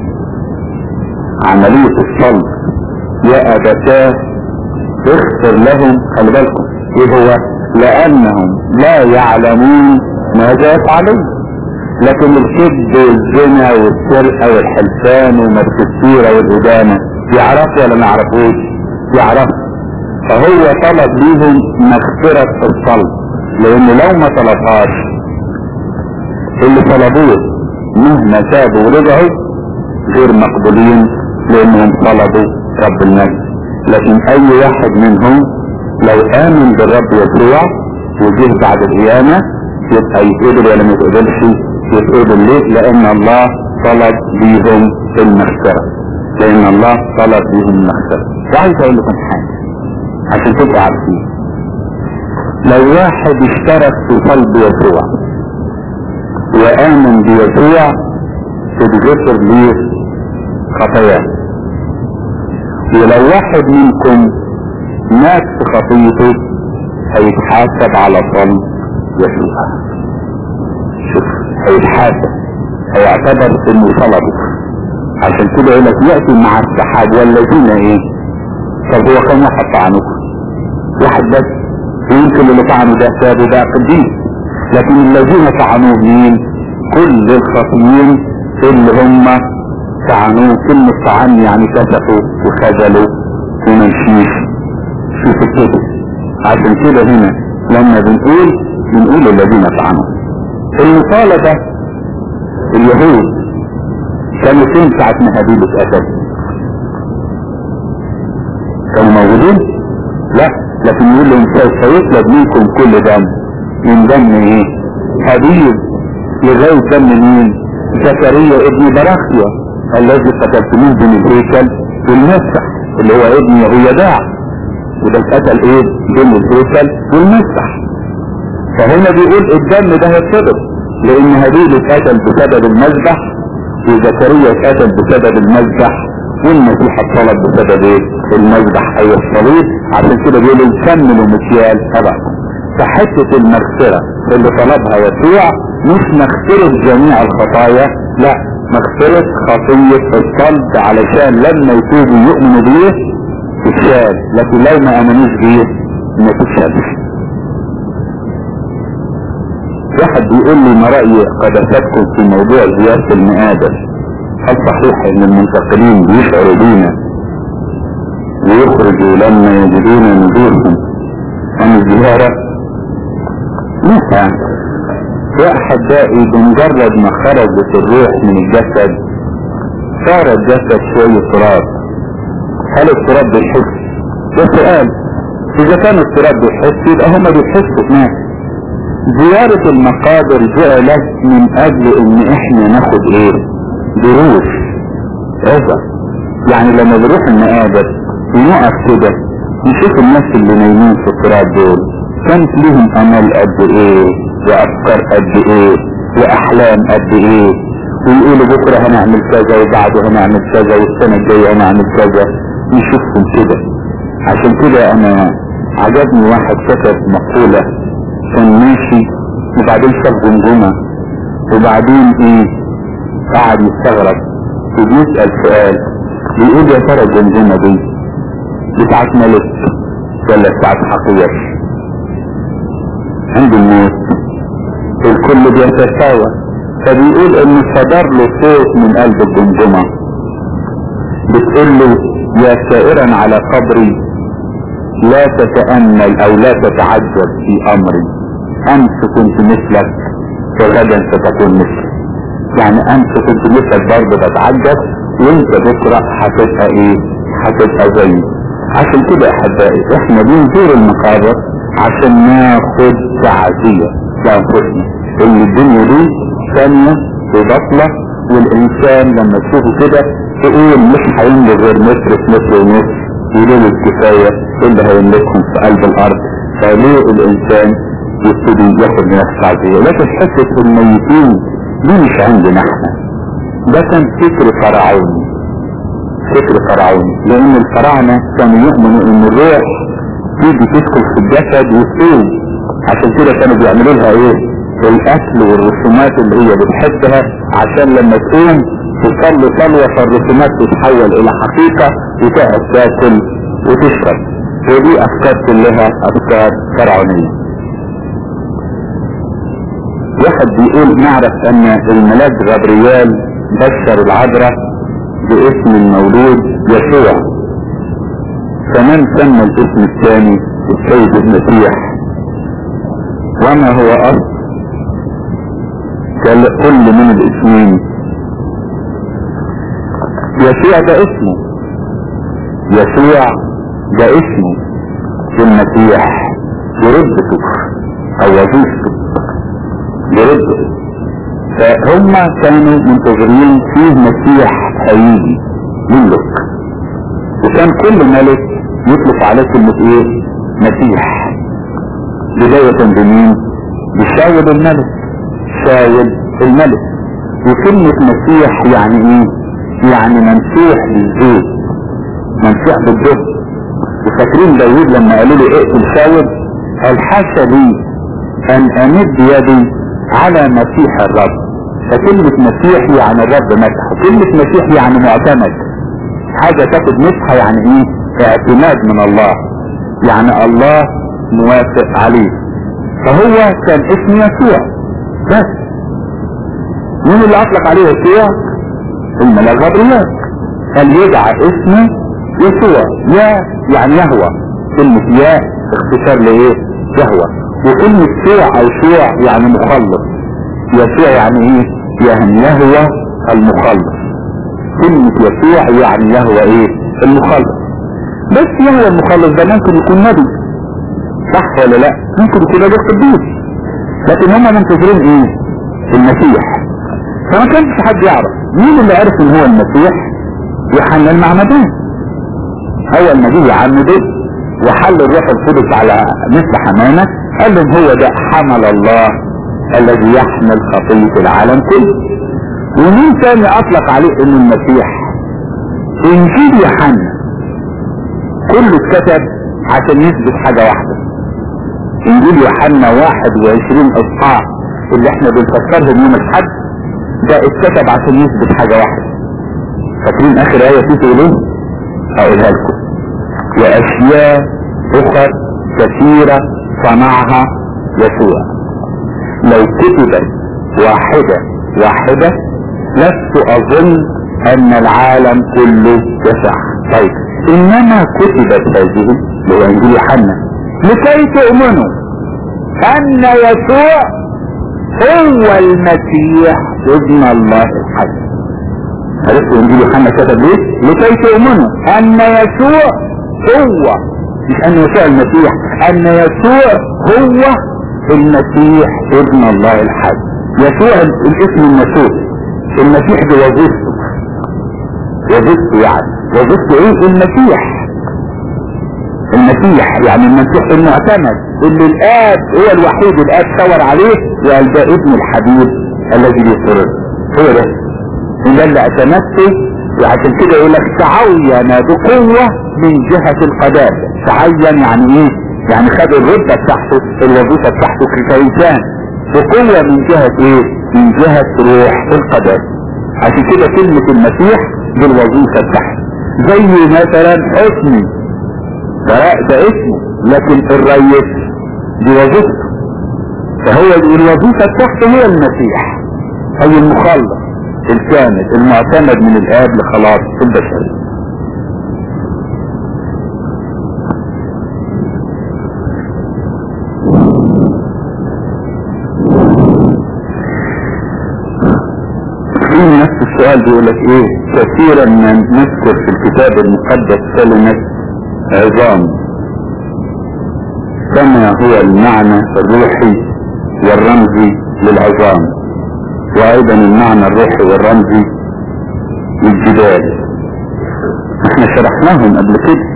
Speaker 1: عملية الصلب يا أبتاه اغفر لهم خلي بالكم ايه هو لأنهم لا يعلمون ماذا يفعلون لكن الكذب والزنا والسرقة والحلفان ومرس السيرة والإدانة يعرفوا ولا ما يعرفوش يعرفوا فهو طلب ليهم مغفرة الصلب لان لو ما طلبهاش اللي طلبوه مهما تابوا ورجعوا غير مقبولين لانهم طلبوا رب المجد لكن اي واحد منهم لو امن بالرب يسوع وجه بعد القيامة يبقى يتقبل ولا ما يتقبلش يتقبل ليه لان الله طلب بيهم المغفرة لان الله طلب بيهم المغفرة وعايز اقول لكم حاجة عشان تبقوا عارفين لو واحد اشترك في قلب يسوع وآمن بيسوع تتغفر ليه خطاياه ولو واحد منكم مات في خطيته هيتحاسب على صلب يسوع شوف هيتحاسب هيعتبر انه طلبه عشان كده يقول لك ياتي مع السحاب والذين ايه طب هو كم واحد طعنكم واحد بس ويمكن اللي طعنوا ده سابوا ده قديس لكن الذين طعنوه مين كل الخطيين اللي هم طعنوه كلمة طعن يعني كسفوا وخذلوا ومنشيش في سكته عشان كده هنا لما بنقول بنقول الذين طعنوا المطالبة اليهود كانوا فين ساعة ما هابيل اتقتل كانوا موجودين لا لكن يقول لهم سيطلب منكم كل دم من دم ايه حبيب لغاية دم مين زكريا ابن براخيا الذي قتلتموه بين الهيكل والمسح اللي هو ابن يهويداع وده اتقتل ايه بين الهيكل والمسح فهنا بيقول الدم ده هيتصدر لان هابيل اتقتل بسبب المذبح وزكريا اتقتل بسبب المذبح والمسيح اتطلب بسبب ايه المذبح اي الصليب عشان كده بيقولوا كملوا مكيال تبعكم فحتة المغفرة اللي طلبها يسوع مش مغفرة جميع الخطايا لا مغفرة خطية الصلب علشان لما يتوبوا يؤمنوا بيه تتشال لكن لو ما امنوش بيه ما تتشالش واحد بيقول لي ما رأي قداستكم في موضوع زيارة المآدر هل صحيح ان المنتقلين بيشعروا بينا ويخرجوا لما يجدون نزولهم عن الزيارة لا يا احبائي بمجرد ما خرجت الروح من الجسد صار الجسد شوية تراب هل التراب بيحس ده سؤال اذا كان التراب بيحس يبقى هما بيحسوا هناك زيارة المقابر جعلت من اجل ان احنا ناخد ايه دروس عظة يعني لما بنروح المقابر ونقف كده نشوف الناس اللي نايمين في التراب دول كانت ليهم امل قد ايه وافكار قد ايه واحلام قد ايه ويقولوا بكره هنعمل كذا وبعده هنعمل كذا والسنه الجايه هنعمل كذا نشوفهم كده عشان كده انا عجبني واحد كتب مقوله كان ماشي وبعدين شاف جمجمه وبعدين ايه قعد يستغرب وبيسال سؤال بيقول يا ترى الجمجمه دي بتاعت ملك ولا بتاعت حقير عند الموت الكل بيتساوى فبيقول ان صدر له صوت من قلب الجمجمة بتقول له يا سائرا على قبري لا تتأمل او لا تتعجب في امري امس كنت مثلك وغدا ستكون مثلي يعني امس كنت مثلك برضه بتعجب وانت بكرة هتبقى ايه هتبقى زيي عشان كده احبائي احنا بنزور المقابر عشان ناخد تعزية لانفسنا ان الدنيا دي ثانية وبطلة والانسان لما تشوفه كده تقول مش هيملك غير متر في متر ونص ودول الكفاية اللي هيملكهم في قلب الارض فليه الانسان يبتدي ياخد نفس تعزية لكن حتة الميتين دي مش عندنا احنا ده كان فكر فرعوني فكر فرعوني لان الفراعنة كانوا يؤمنوا ان الروح تيجي تدخل في الجسد وتقوم عشان كده كانوا بيعملوا لها ايه الاكل والرسومات اللي هي بتحبها عشان لما تقوم تصلي صلوة فالرسومات تتحول الى حقيقة وتقعد تاكل وتشرب ودي افكار كلها افكار فرعونية واحد بيقول نعرف ان الملاك غبريال بشر العذراء باسم المولود يسوع فمن سمى الاسم الثاني السيد المسيح وما هو اصل كل من الاسمين يسوع ده اسمه يسوع ده اسمه المسيح برتبته او وظيفته برتبته فهم كانوا منتظرين فيه مسيح هيجي يملك وكان كل ملك يطلق عليه كلمة ايه مسيح بداية بمين بشاول الملك شاول الملك وكلمة مسيح يعني ايه يعني ممسوح بالزيت ممسوح بالدهن وفاكرين داوود لما قالوا له اقتل شاول قال حاشا لي ان امد يدي على مسيح الرب فكلمة مسيح يعني الرب مسح كلمة مسيح يعني معتمد حاجة تاخد مسحة يعني ايه اعتماد من الله يعني الله موافق عليه فهو كان اسم يسوع بس مين اللي اطلق عليه يسوع الملاك غبريال قال يدعى اسمه يسوع يا يعني يهوى كلمة يا اختصار لايه يهوى وكلمة سوع او شوع يعني مخلص يسوع يعني ايه يعني يهوى المخلص كلمة يسوع يعني يهوى ايه المخلص بس يهوى المخلص ده ممكن يكون نبي صح ولا لا ممكن يكون نبي قديس لكن هم منتظرين ايه المسيح فما كانش حد يعرف مين اللي عرف ان هو المسيح يوحنا المعمدان اول ما جه يعمده وحل الروح القدس على مثل حمامه قال لهم هو ده حمل الله الذي يحمل خطية العالم كله ومين تاني اطلق عليه انه المسيح انجيل يوحنا كله اتكتب عشان يثبت حاجة واحدة انجيل يوحنا واحد وعشرين اصحاح اللي احنا بنفكرهم يوم الحد ده اتكتب عشان يثبت حاجة واحدة فاكرين اخر ايه فيه تقول ايه هقولها لكم واشياء اخر كثيرة صنعها يسوع لو كتبت واحدة واحدة لست اظن ان العالم كله يسع طيب انما كتبت هذه لانجيل يوحنا لكي تؤمنوا ان يسوع هو المسيح ابن الله الحي عرفت انجيل يوحنا كتب ليه لكي تؤمنوا ان يسوع هو مش ان يسوع المسيح ان يسوع هو المسيح ابن الله الحي يسوع الاسم المسيح المسيح دي وظيفته وظيفته يعني وظيفته ايه المسيح المسيح يعني المسيح المعتمد اللي الاب هو الوحيد الاب شاور عليه وقال ده ابن الحبيب الذي يسر هو ده ده اللي اعتمدته وعشان كده يقول لك تعين بقوة من جهة القداسة تعين يعني ايه يعني خد الرتبة بتاعته الوظيفة بتاعته كإنسان بقوة من جهة ايه من جهة روح القداسة عشان كده كلمة المسيح بالوظيفة بتاعته زي مثلا حسني ده ده اسمه لكن الريس دي وظيفته فهو الوظيفة بتاعته هي المسيح اي المخلص الكامل المعتمد من الاب لخلاص البشرية في نفس السؤال بيقول لك ايه كثيرا ما نذكر في الكتاب المقدس كلمة عظام كما هو المعنى الروحي والرمزي للعظام وايضا المعنى الروحي والرمزي للجبال احنا شرحناهم قبل كده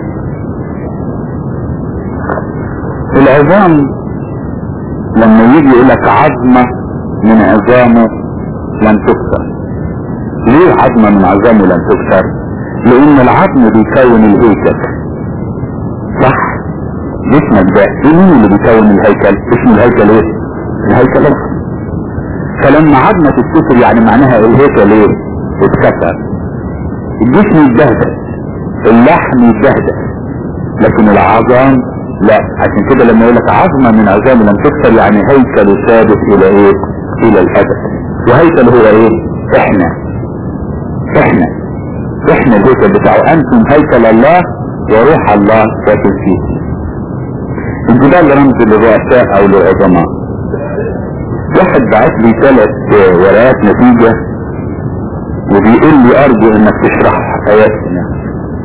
Speaker 1: العظام لما يجي يقولك عظمة من عظامه لم تكسر ليه عظمة من عظامه لم تكسر لان العظم بيكون الهيكل صح جسمك ده ايه مين اللي بيكون الهيكل اسم الهيكل ايه الهيكل ايه فلما عظمة تتكسر يعني معناها الهيكل ايه اتكسر الجسم يتبهدل اللحم يتبهدل لكن العظام لا عشان كده لما يقول لك عظمة من عظام لم تكسر يعني هيكل ثابت الى ايه الى الابد وهيكل هو ايه احنا احنا احنا الهيكل بتاعه انتم هيكل الله وروح الله ساكن فيه الجبال رمز للرؤساء او للعظماء واحد بعت لي ثلاث ورقات نتيجة وبيقول لي ارجو انك تشرح ايات هنا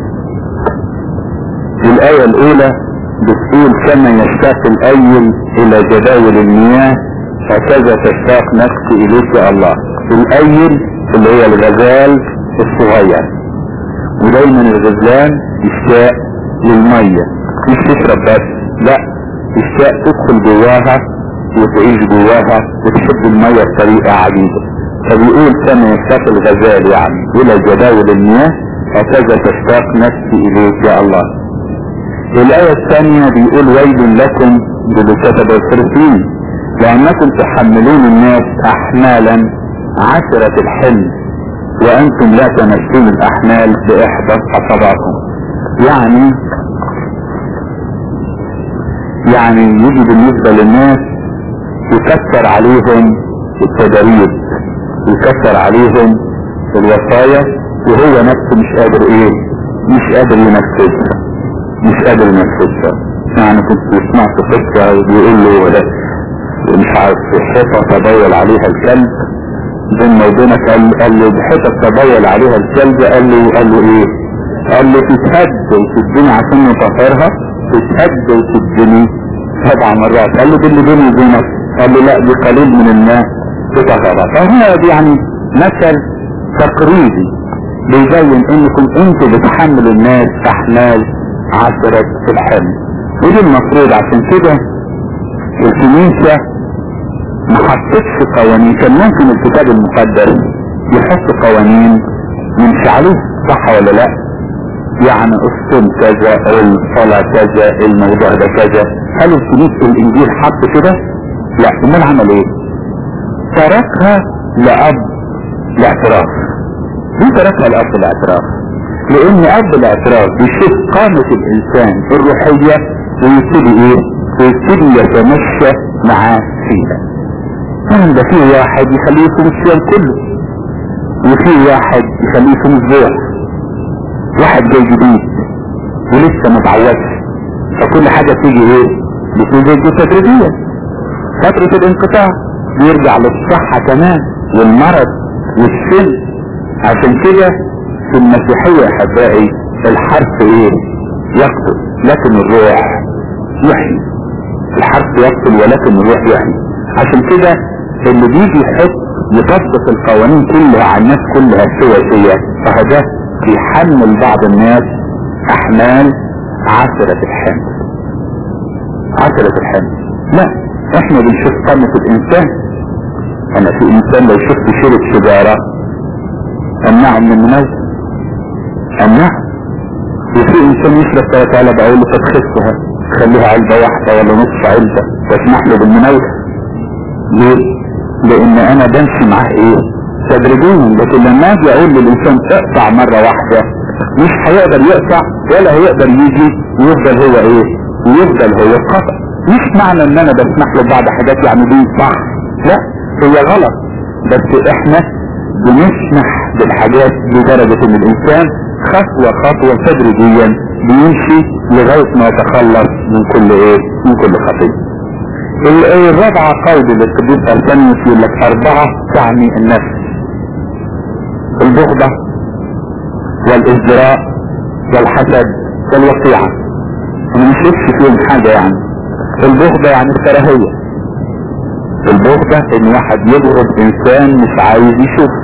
Speaker 1: الاية الاولى بتقول كما يشتاق الايل الى جداول المياه هكذا تشتاق نفسي اليك يا الله الايل اللي هو الغزال الصغير ودايما الغزلان يشتاق للمية مش تشرب بس لا يشتاق تدخل جواها وتعيش جواها وتحب المية بطريقة عجيبة فبيقول كما يشتاق الغزال يعني الى جداول المياه هكذا تشتاق نفسي اليك يا الله الآية الثانية بيقول ويل لكم بالكتب الفرسين لأنكم تحملون الناس أحمالا عشرة الحمل وأنتم لا تمسون الأحمال بإحدى حصباتكم يعني يعني يجي بالنسبة للناس يكسر عليهم التدريب يكسر عليهم الوصايا وهو نفسه مش قادر ايه مش قادر ينفذها مش قادر ينفذها يعني كنت سمعت قصة بيقول له مش عارف حيطة تبول عليها الكلب بيننا وبينك قال قال له حيطة تبول عليها الكلب قال له قال له ايه قال له تتهد وتديني عشان نطهرها تتهد وتديني سبع مرات قال له دي اللي بيني وبينك قال له لا دي قليل من الماء تطهرها فهنا دي يعني مثل تقريبي بيبين انكم انتوا بتحملوا الناس احمال عشرة في الحمل ودي المفروض عشان كده الكنيسة ما حطتش قوانين كان ممكن الكتاب المقدس يحط قوانين يمشي عليه صح ولا لا يعني الصوم كذا الصلاة كذا الموضوع ده كذا هل الكنيسة الانجيل حط كده لا امال عمل ايه تركها لاب الاعتراف ليه تركها لاب الاعتراف لان اب الاعتراف بيشوف قامة الانسان الروحية ويبتدي ايه ويبتدي يتمشى معاه فيها يعني ده في واحد يخليه يكون الصيام كله وفي واحد يخليه في اسبوع واحد جاي جديد ولسه ما اتعودش فكل حاجة تيجي ايه بتيجي تدريجيا فترة الانقطاع بيرجع للصحة كمان والمرض والسن عشان كده في المسيحية يا احبائي الحرف ايه يقتل لكن الروح يحيي الحرف يقتل ولكن الروح يحيي عشان كده اللي بيجي يحط يطبق القوانين كلها على الناس كلها سواسية فهذا بيحمل بعض الناس احمال عسرة الحمل عسرة الحمل لا احنا بنشوف قامة الانسان انا في انسان لو شفت شرب سيجارة امنعه من المنازل امنعه وفي انسان يشرب ثلاث علب اقول له طب خفها خليها علبة واحدة ولا نصف علبة تسمح له بالمناولة ليه؟ لان انا بمشي معاه ايه؟ تدريجيا لكن لما اجي اقول للانسان اقطع مرة واحدة مش هيقدر يقطع ولا هيقدر يجي ويفضل هو ايه؟ ويفضل هو الخطأ مش معنى ان انا بسمح له بعض حاجات يعني دي صح لا هي غلط بس احنا بنسمح بالحاجات لدرجة ان الانسان خطوة خطوة تدريجيا بيمشي لغاية ما يتخلص من كل ايه من كل خطية الرابعة قول للقديس ارسانيوس يقول لك اربعة تعني النفس البغضة والازدراء والحسد والوقيعة انا مش شفتش فيهم حاجة يعني البغضة يعني الكراهية البغضة ان واحد يبغض انسان مش عايز يشوف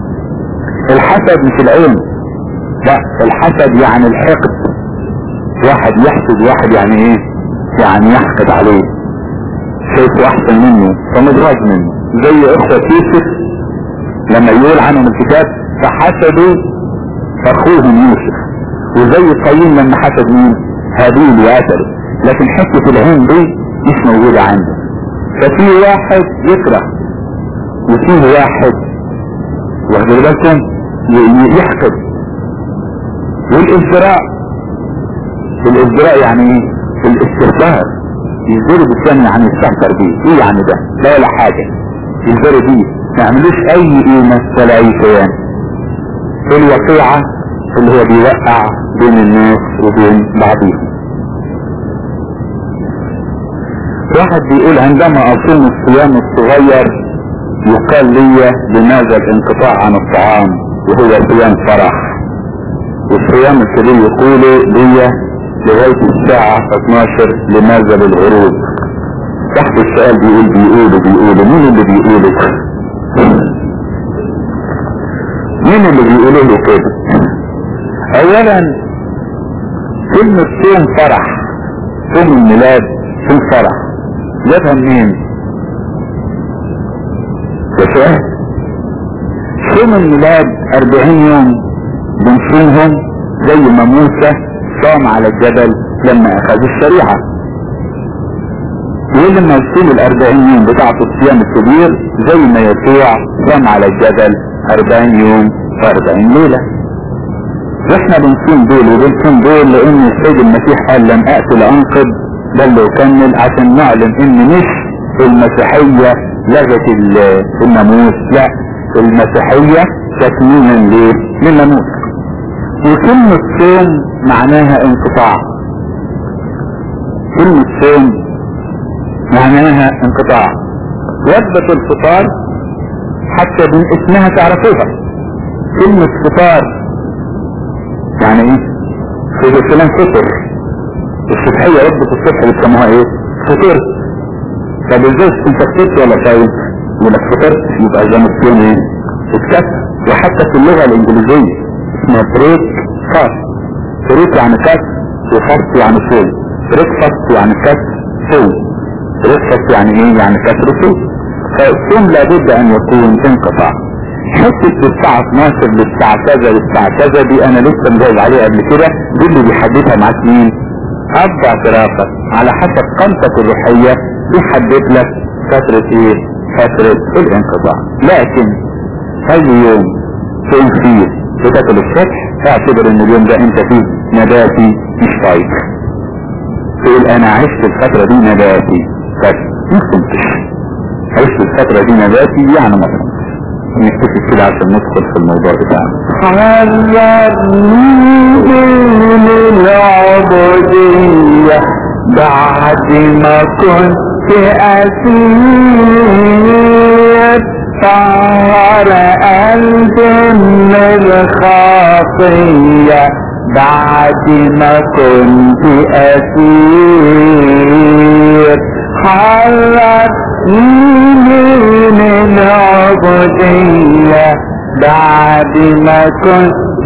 Speaker 1: الحسد مش العين لا الحسد يعني الحقد واحد يحسد واحد يعني ايه يعني يحقد عليه شايفه احسن منه فمضغاظ منه زي اخوة يوسف لما يقول عنهم الكتاب فحسدوا اخوهم يوسف وزي قايين لما حسد مين هابيل وقتله لكن حتة العين دي مش موجودة عنده ففي واحد يكره وفيه واحد واخدوا بالكم يحقد والازدراء الازدراء يعني ايه الاستهتار يزدروا بالثاني يعني يستهتر بيه ايه يعني ده لا ولا حاجة يزدروا بيه ما يعملوش اي قيمة ولا اي كيان الوقيعة اللي هو بيوقع بين الناس وبين بعضهم واحد بيقول عندما اصوم الصيام الصغير يقال لي لماذا الانقطاع عن الطعام وهو صيام فرح والصيام الكبير يقول لي لغاية الساعة 12 لماذا للغروب تحت السؤال بيقول بيقولوا بيقولوا مين اللي بيقولوا مين اللي بيقولوا له كده اولا كلمة صوم فرح صوم الميلاد صوم فرح جابها منين ده سؤال صوم الميلاد 40 يوم بنصومهم زي ما موسى صام على الجبل لما اخذ الشريعة ولما يصوم الاربعين يوم بتاعة الصيام الكبير زي ما يسوع صام على الجبل اربعين يوم واربعين ليلة واحنا بنصوم دول وبنصوم دول لان السيد المسيح قال لم اتي لانقض بل يكمل عشان نعلن ان مش المسيحية لغت الناموس لا المسيحية تكميلا ليه للناموس وكلمة صوم معناها انقطاع كلمة صوم معناها انقطاع وجبة الفطار حتى من اسمها تعرفوها كلمة فطار يعني ايه في فلان فطر الصبحية وجبة الصبح بيسموها ايه فطر طب ازاي انت فطرت ولا صايم يقول لك فطرت يبقى زي ما الصوم ايه اتكسر وحتى في اللغة الانجليزية اسمها بريك فاست بريك يعني كسر وفاست يعني صوم بريك فاست يعني كسر صوم بريك فاست يعني ايه يعني كسر صوم فالصوم لابد ان يكون انقطاع حتة الساعة 12 للساعة كذا للساعة كذا دي انا لسه مجاوب عليها قبل كده دي اللي بيحددها معاك مين اب اعترافك على حسب قامتك الروحية بيحدد لك فترة ايه فترة الانقطاع لكن اي يوم تقوم فيه بتاكل الصبح اعتبر ان اليوم ده انت فيه نباتي مش طايق تقول انا عشت الفترة دي نباتي بس ما كنتش عشت الفترة دي نباتي يعني ما كنتش نكتفي كده عشان ندخل في الموضوع بتاعنا
Speaker 2: حررني من العبودية بعد ما كنت أسير طار قلبي من الخطية بعد ما كنت أسير حررني من العبودية بعد ما كنت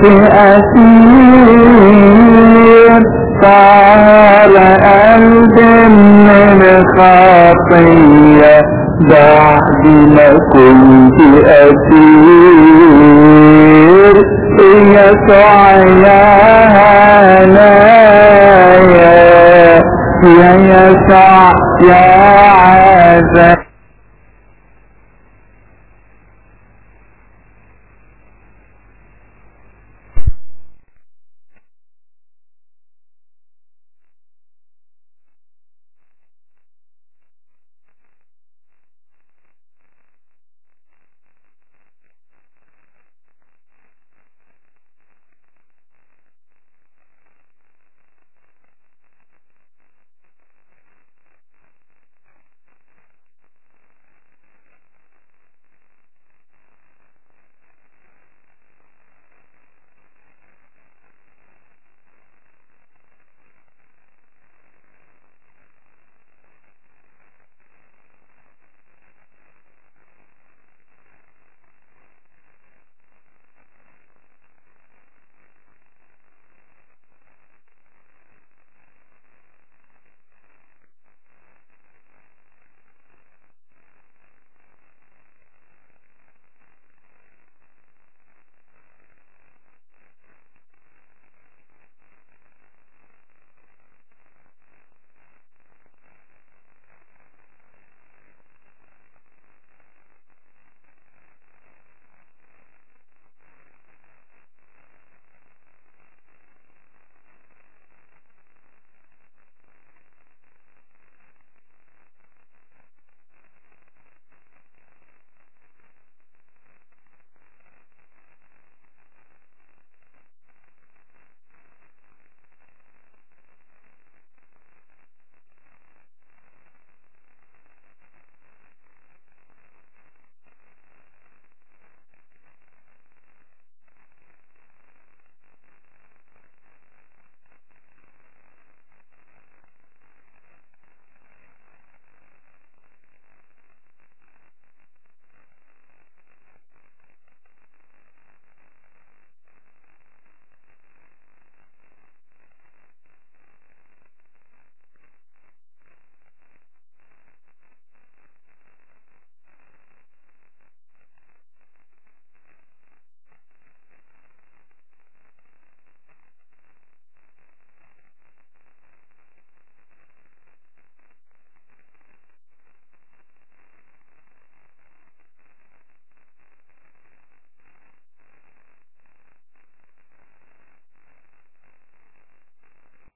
Speaker 2: أسير صار قلبي من الخطية بعد ما كنت أسير يسوع يا هنايا يا يسوع يا